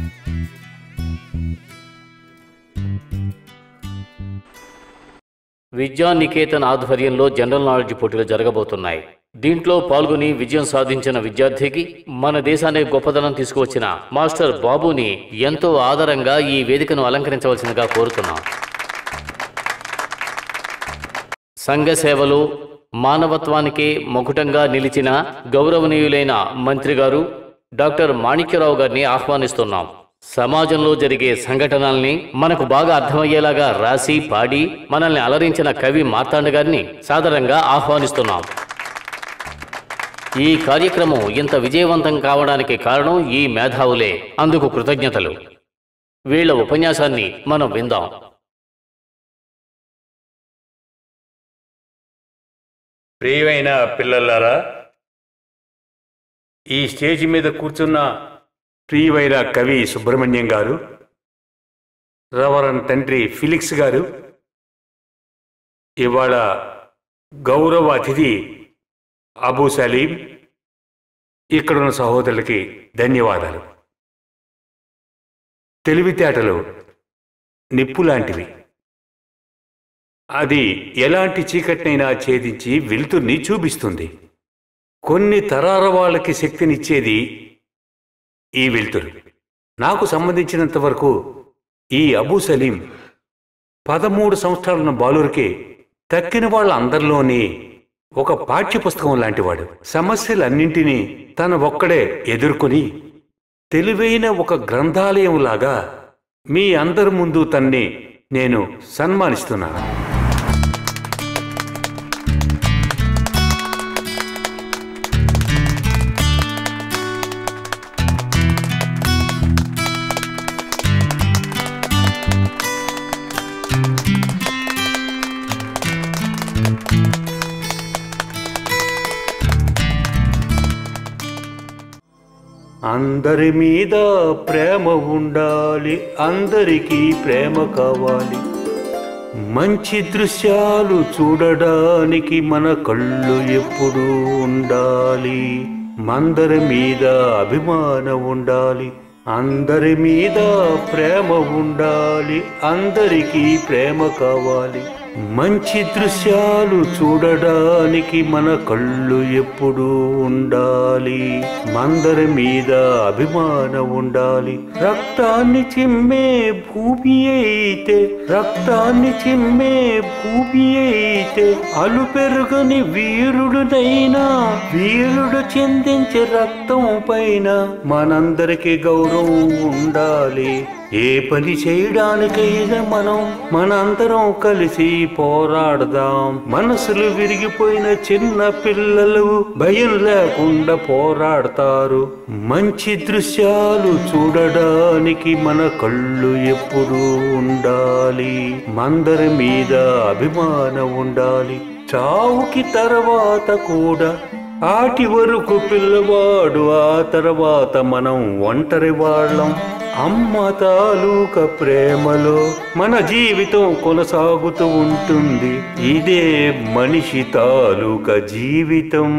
విద్యానికేతన్ ఆధ్వర్యంలో జనరల్ నాలెడ్జ్ పోటీలు జరగబోతున్నాయి దీంట్లో పాల్గొని విజయం సాధించిన విద్యార్థికి మన దేశానికి గొప్పదనం తీసుకువచ్చిన మాస్టర్ బాబుని ఎంతో ఆదరంగా ఈ వేదికను అలంకరించవలసిందిగా కోరుతున్నాం సంఘ సేవలు మానవత్వానికి మొకుటంగా నిలిచిన గౌరవనీయులైన మంత్రి గారు డాక్టర్ మాణిక్యరావు గారిని ఆహ్వానిస్తున్నాం సమాజంలో జరిగే సంఘటనల్ని మనకు బాగా అర్థమయ్యేలాగా రాసి పాడి మనల్ని అలరించిన కవి మార్తాండ గారిని సాదరంగా ఆహ్వానిస్తున్నాం ఈ కార్యక్రమం ఇంత విజయవంతం కావడానికి కారణం ఈ మేధావులే అందుకు కృతజ్ఞతలు వీళ్ళ ఉపన్యాసాన్ని మనం విందాం ప్రియమైన పిల్లలారా ఈ స్టేజ్ మీద కూర్చున్న ప్రియమైన కవి సుబ్రహ్మణ్యం గారు రవరన్ తండ్రి ఫిలిక్స్ గారు ఇవాళ గౌరవ అతిథి అబూ సలీం ఇక్కడున్న సహోదరులకి ధన్యవాదాలు తెలివితేటలు నిప్పు లాంటివి అది ఎలాంటి చీకటినైనా ఛేదించి వెలుతుర్ని చూపిస్తుంది కొన్ని తరాల వాళ్ళకి శక్తినిచ్చేది ఈ వెలుతురు నాకు సంబంధించినంత వరకు ఈ అబూ సలీం పదమూడు సంవత్సరాలున్న బాలురికి తక్కిన వాళ్ళ అందరిలోని ఒక పాఠ్యపుస్తకం లాంటివాడు సమస్యలన్నింటినీ తన ఒక్కడే ఎదుర్కొని తెలివైన ఒక గ్రంథాలయంలాగా మీ అందరి ముందు తన్ని నేను సన్మానిస్తున్నాను అందరి మీద ప్రేమ ఉండాలి అందరికీ ప్రేమ కావాలి మంచి దృశ్యాలు చూడడానికి మన కళ్ళు ఎప్పుడూ ఉండాలి మందరి మీద అభిమానం ఉండాలి అందరి మీద ప్రేమ ఉండాలి అందరికీ ప్రేమ కావాలి మంచి దృశ్యాలు చూడడానికి మన కళ్ళు ఎప్పుడూ ఉండాలి మందరి మీద అభిమానం ఉండాలి రక్తాన్ని చిమ్మే భూమి అయితే రక్తాన్ని చిమ్మే భూమి అయితే అలు పెరుగని వీరుడునైనా వీరుడు చిందించే రక్తం పైన మనందరికీ గౌరవం ఉండాలి ఏ పని చేయడానికైనా మనం మనందరం కలిసి పోరాడదాం మనసులు విరిగిపోయిన చిన్న పిల్లలు భయం లేకుండా పోరాడతారు మంచి దృశ్యాలు చూడడానికి మన కళ్ళు ఎప్పుడూ ఉండాలి మందరి మీద అభిమానం ఉండాలి చావుకి తర్వాత కూడా ఆటి వరకు పిల్లవాడు ఆ తర్వాత మనం ఒంటరి వాళ్ళం అమ్మ తాలూక ప్రేమలో మన జీవితం కొనసాగుతూ ఉంటుంది ఇదే మనిషి తాలూక జీవితం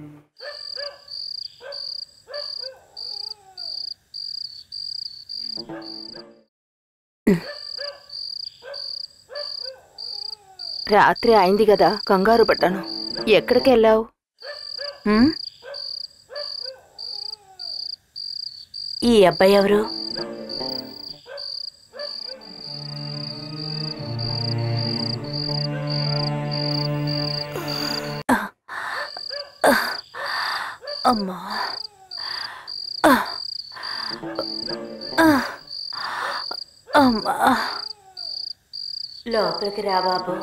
రాత్రి అయింది కదా కంగారు పడ్డాను ఎక్కడికి వెళ్ళావు ఈ అబ్బాయి ఎవరు అమ్మా అమ్మా లోపలికి రా బాబు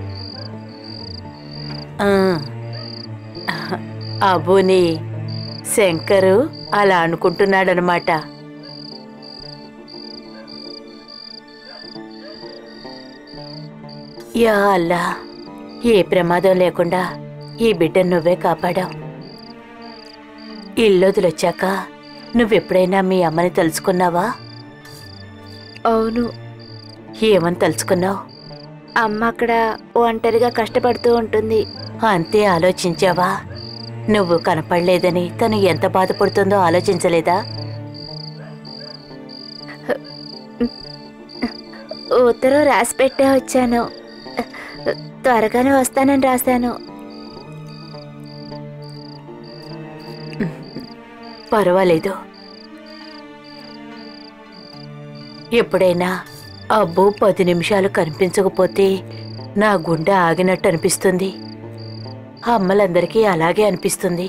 ఆ. అబుని శంకరు అలా అనుకుంటున్నాడనమాట యా అల్లా ఏ ప్రమాదం లేకుండా ఈ బిడ్డను నువ్వే కాపాడావు ఇల్లొదిలొచ్చాక నువ్వెప్పుడైనా మీ అమ్మని తలుచుకున్నావా అవును ఏమని తలుచుకున్నావు అమ్మ అక్కడ ఒంటరిగా కష్టపడుతూ ఉంటుంది అంతే ఆలోచించావా నువ్వు కనపడలేదని తను ఎంత బాధపడుతుందో ఆలోచించలేదా ఉత్తరం రాసి పెట్టే వచ్చాను త్వరగానే వస్తానని రాశాను పర్వాలేదు ఎప్పుడైనా అబ్బో పది నిమిషాలు కనిపించకపోతే నా గుండె ఆగినట్టు అనిపిస్తుంది అమ్మలందరికీ అలాగే అనిపిస్తుంది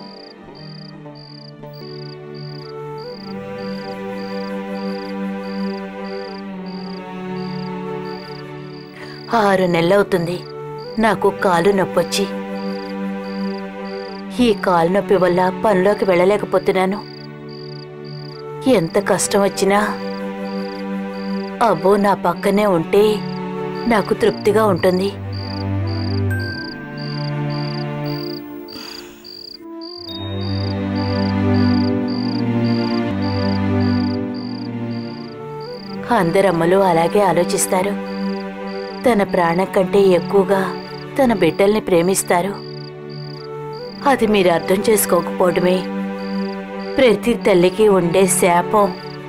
ఆరు నెలలవుతుంది నాకు కాలు నొప్పొచ్చి ఈ కాలు నొప్పి వల్ల పనిలోకి వెళ్ళలేకపోతున్నాను ఎంత కష్టం వచ్చినా అబ్బో నా పక్కనే ఉంటే నాకు తృప్తిగా ఉంటుంది అందరమ్మలు అలాగే ఆలోచిస్తారు తన ప్రాణం కంటే ఎక్కువగా తన బిడ్డల్ని ప్రేమిస్తారు అది మీరు అర్థం చేసుకోకపోవడమే ప్రతి తల్లికి ఉండే శాపం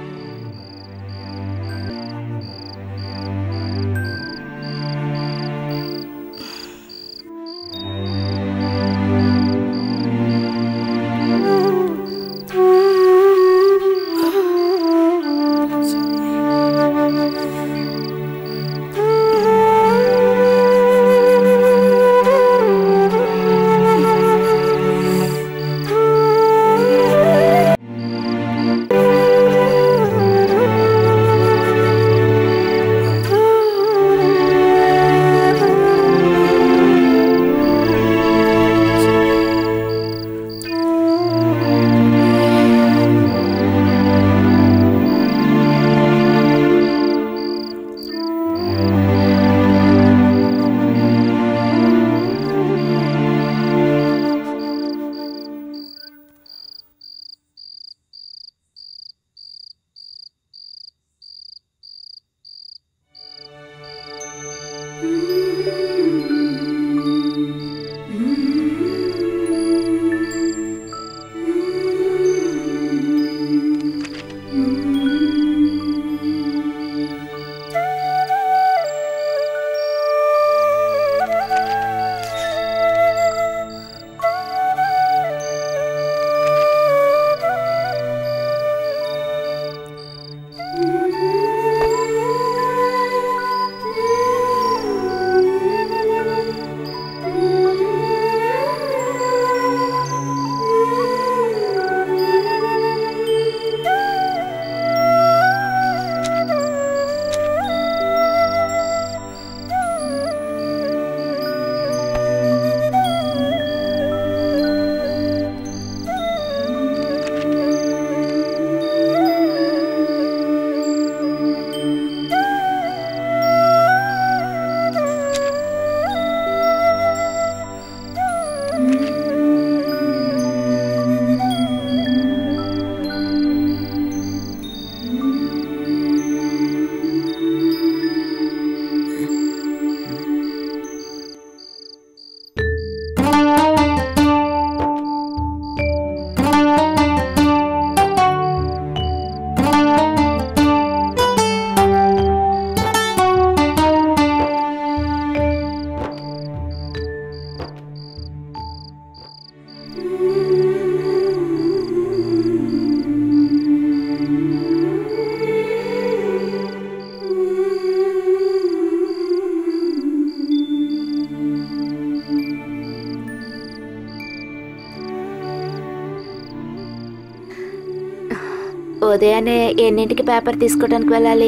ఉదయాన్నే ఎన్నింటికి పేపర్ తీసుకోవడానికి వెళ్ళాలి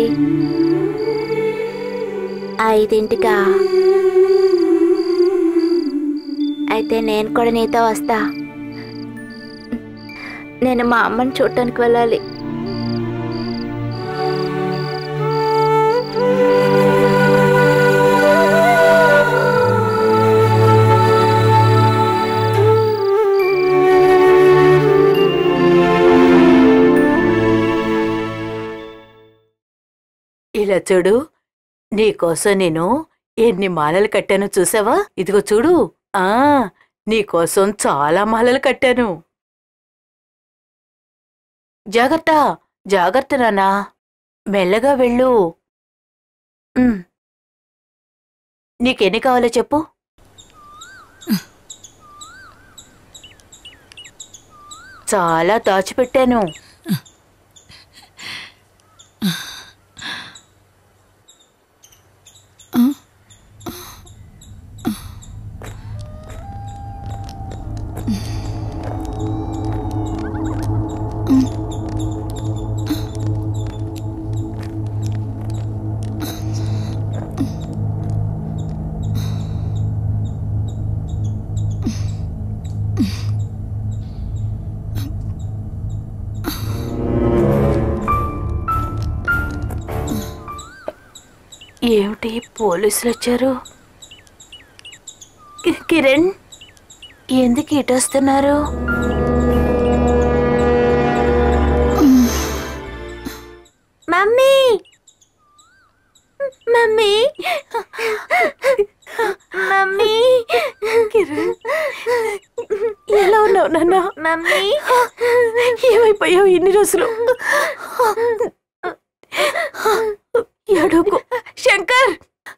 ఐదింటికా అయితే నేను కూడా నీతో వస్తా నేను మా అమ్మని చూడటానికి వెళ్ళాలి ఇలా చూడు నీకోసం నేను ఎన్ని మాలలు కట్టానో చూసావా ఇదిగో చూడు ఆ నీకోసం చాలా మాలలు కట్టాను జాగ్రత్త జాగ్రత్త నాన్నా మెల్లగా వెళ్ళు ఉమ్. నీకెన్ని కావాలో చెప్పు చాలా దాచిపెట్టాను ఏమిటి పోలీసులు వచ్చారు కి- కిరణ్ ఎందుకు ఇటొస్తున్నారు మమ్మీ మమ్మీ మమ్మీ కిరణ్ ఎలా ఉన్నావు నాన్న మమ్మీ ఏమైపోయావు ఇన్ని రోజులు ఎడుకు శంకర్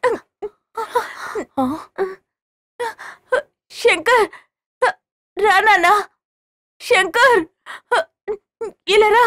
శంకర్ రా నాన్న శంకర్ ఇలా రా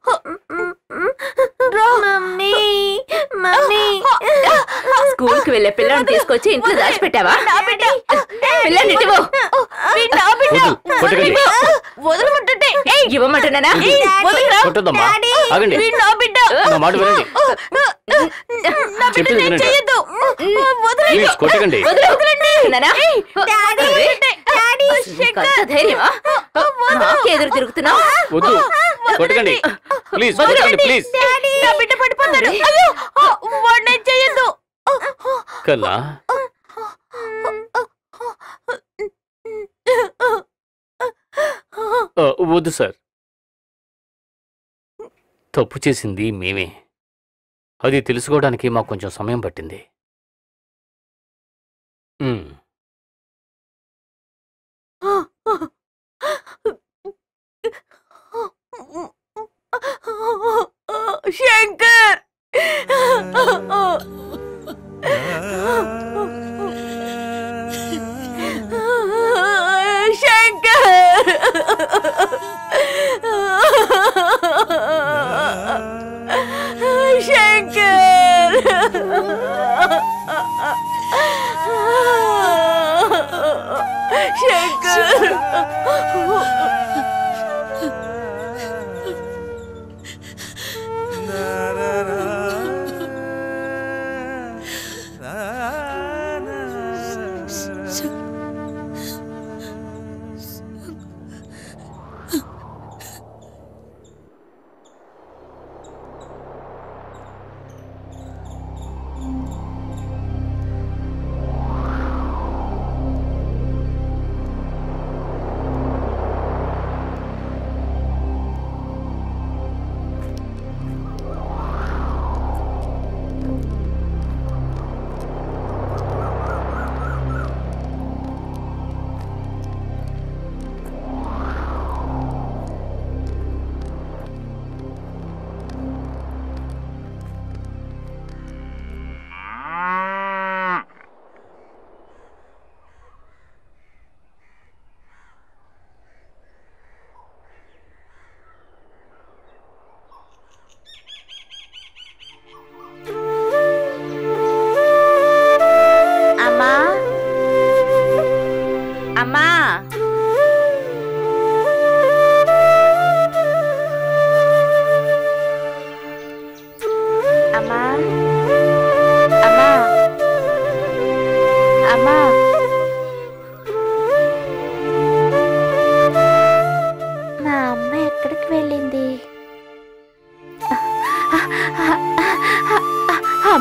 రా మమ్మీ మమ్మీ స్కూల్ కి వెళ్ళే పిల్లని తీసుకొచ్చి ఇంట్లో దాచిపెట్టావా నా బిడ్డ పిల్లని ఇటువో. వీడు నా బిడ్డ వద్దు, కొట్టకండి. వదలమంటుంటే ఇవ్వమంటున్నానా వదలరా కొట్టొద్దమ్మా ఆగండి వీడు నా బిడ్డ నా మాట వినండి నా బిడ్డ చెప్పేది నేను వినండి. చేయొద్దు వదలండి ప్లీజ్ కొట్టకండి నానా? అరే, నీకంత ధైర్యమా నాకే ఎదురు తిరుగుతున్నావు వద్దు కొట్టకండి ప్లీజ్ కొట్టకండి ప్లీజ్ నా బిడ్డ పడిపోతాడు అయ్యో వాడు నేను చేయొద్దు కల్లా ఆ, వద్దు సార్ తప్పు చేసింది మేమే అది తెలుసుకోవడానికి మాకు కొంచెం సమయం పట్టింది ఉమ్, శంకర్ శంకర్ శంకర్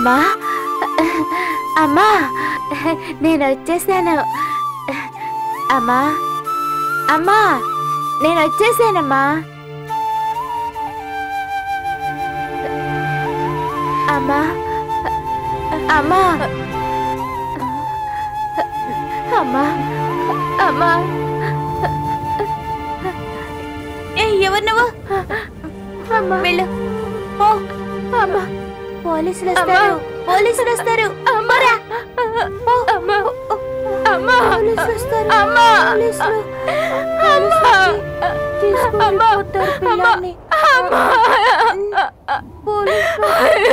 అమ్మా అమ్మా నేను వచ్చేసాను అమ్మా అమ్మా నేను వచ్చేసానమ్మా అమ్మా అమ్మా అమ్మా అమ్మా ఏ ఎవరు నువ్వు అమ్మా వెళ్ళు ఓ అమ్మా పోలీసులు వస్తారు పోలీసులు వస్తారు అమ్మరా అమ్మా అమ్మా పోలీసులు వస్తారు అమ్మా పోలీసులు అమ్మా పిల్లల్ని అమ్మా పోలీసులు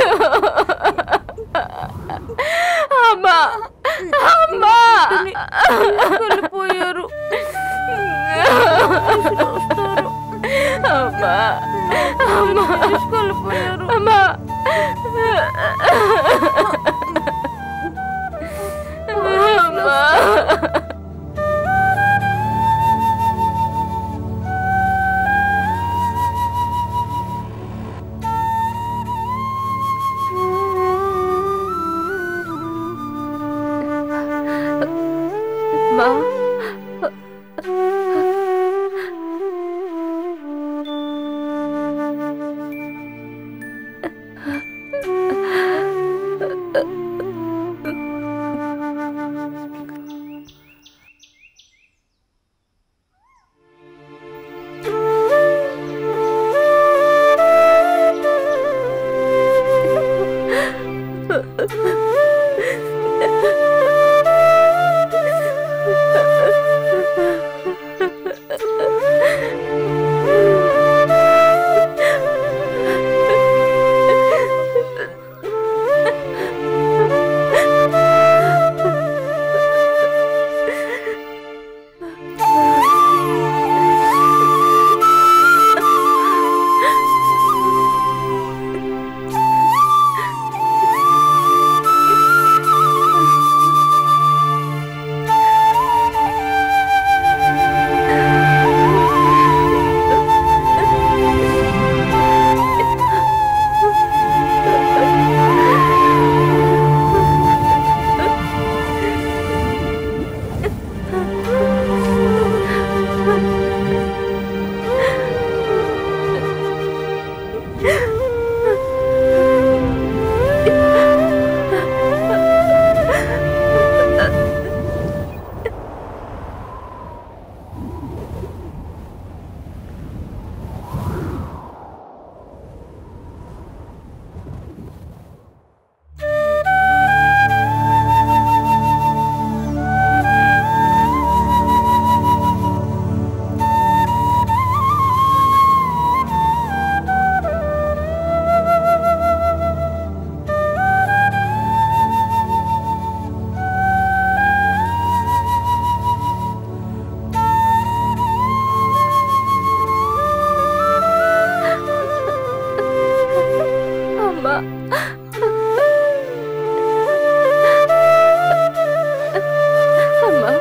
అమ్మా అమ్మా వెళ్ళిపోయారు అమ్మా అమ్మా వెళ్ళిపోయారు అమ్మా అమ్మా మా అమ్మా అమ్మా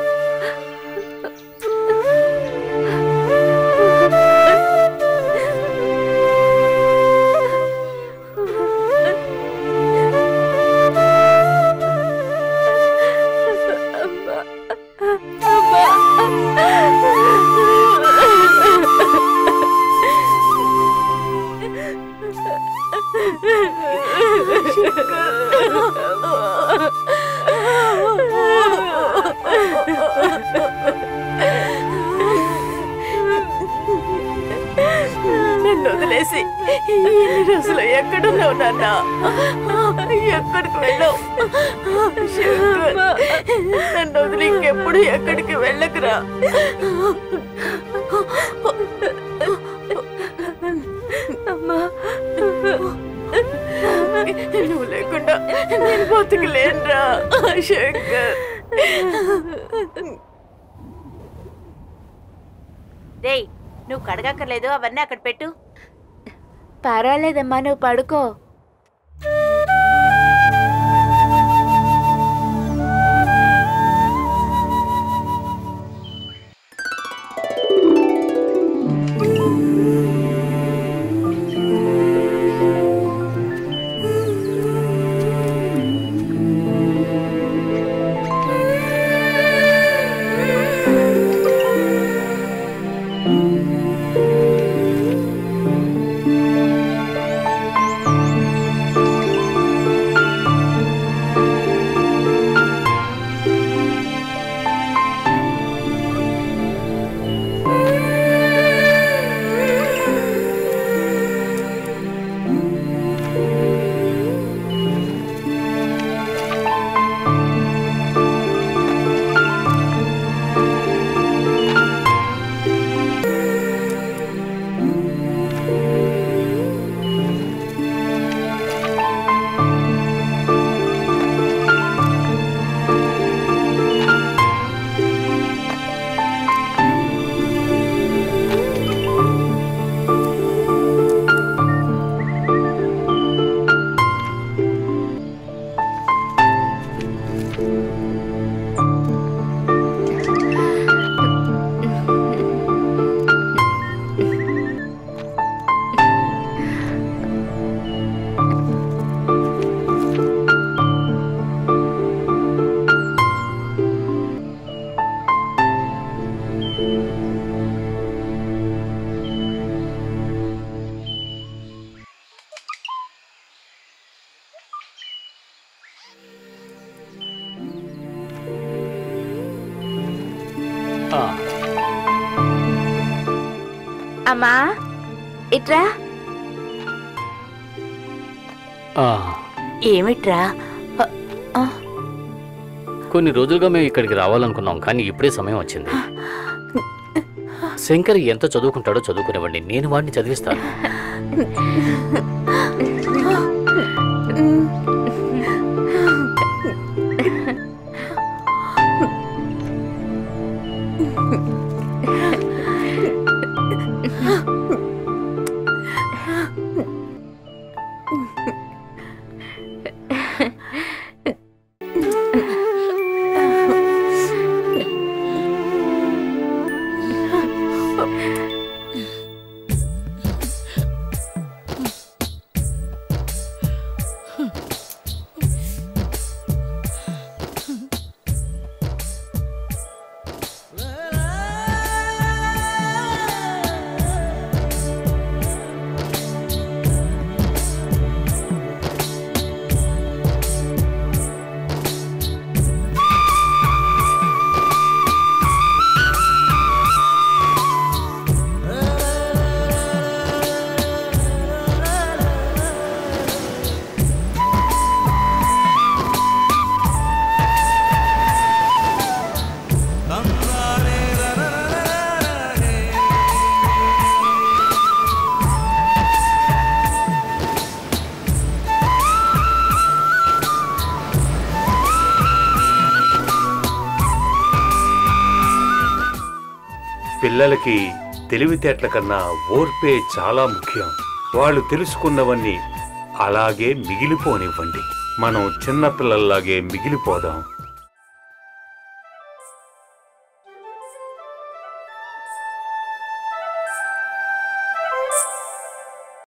నన్ను వదిలేసి ఎన్ని రోజులు ఎక్కడున్నావు నాన్న ఎక్కడికి వెళ్ళావు శంకర్, నన్ను వదిలి ఇంకెప్పుడు ఎక్కడికి వెళ్ళకురా అమ్మా నువ్వు లేకుండా నేను బతుకులేనురా శంకర్ రేయ్ నువ్వు కడగక్కర్లేదు అవన్నీ అక్కడ పెట్టు పర్వాలేదమ్మా నువ్వు పడుకో ఆ, అమ్మా ఇట్రా ఆ. ఏమిట్రా కొన్ని రోజులుగా మేము ఇక్కడికి రావాలనుకున్నాం కానీ ఇప్పుడే సమయం వచ్చింది శంకర్ ఎంత చదువుకుంటాడో చదువుకునివ్వండి నేను వాడిని చదివిస్తాను పిల్లలకి తెలివితేటల కన్నా ఓర్పే చాలా ముఖ్యం వాళ్ళు తెలుసుకున్నవన్నీ అలాగే మిగిలిపోనివ్వండి మనం చిన్న పిల్లల్లాగే మిగిలిపోదాం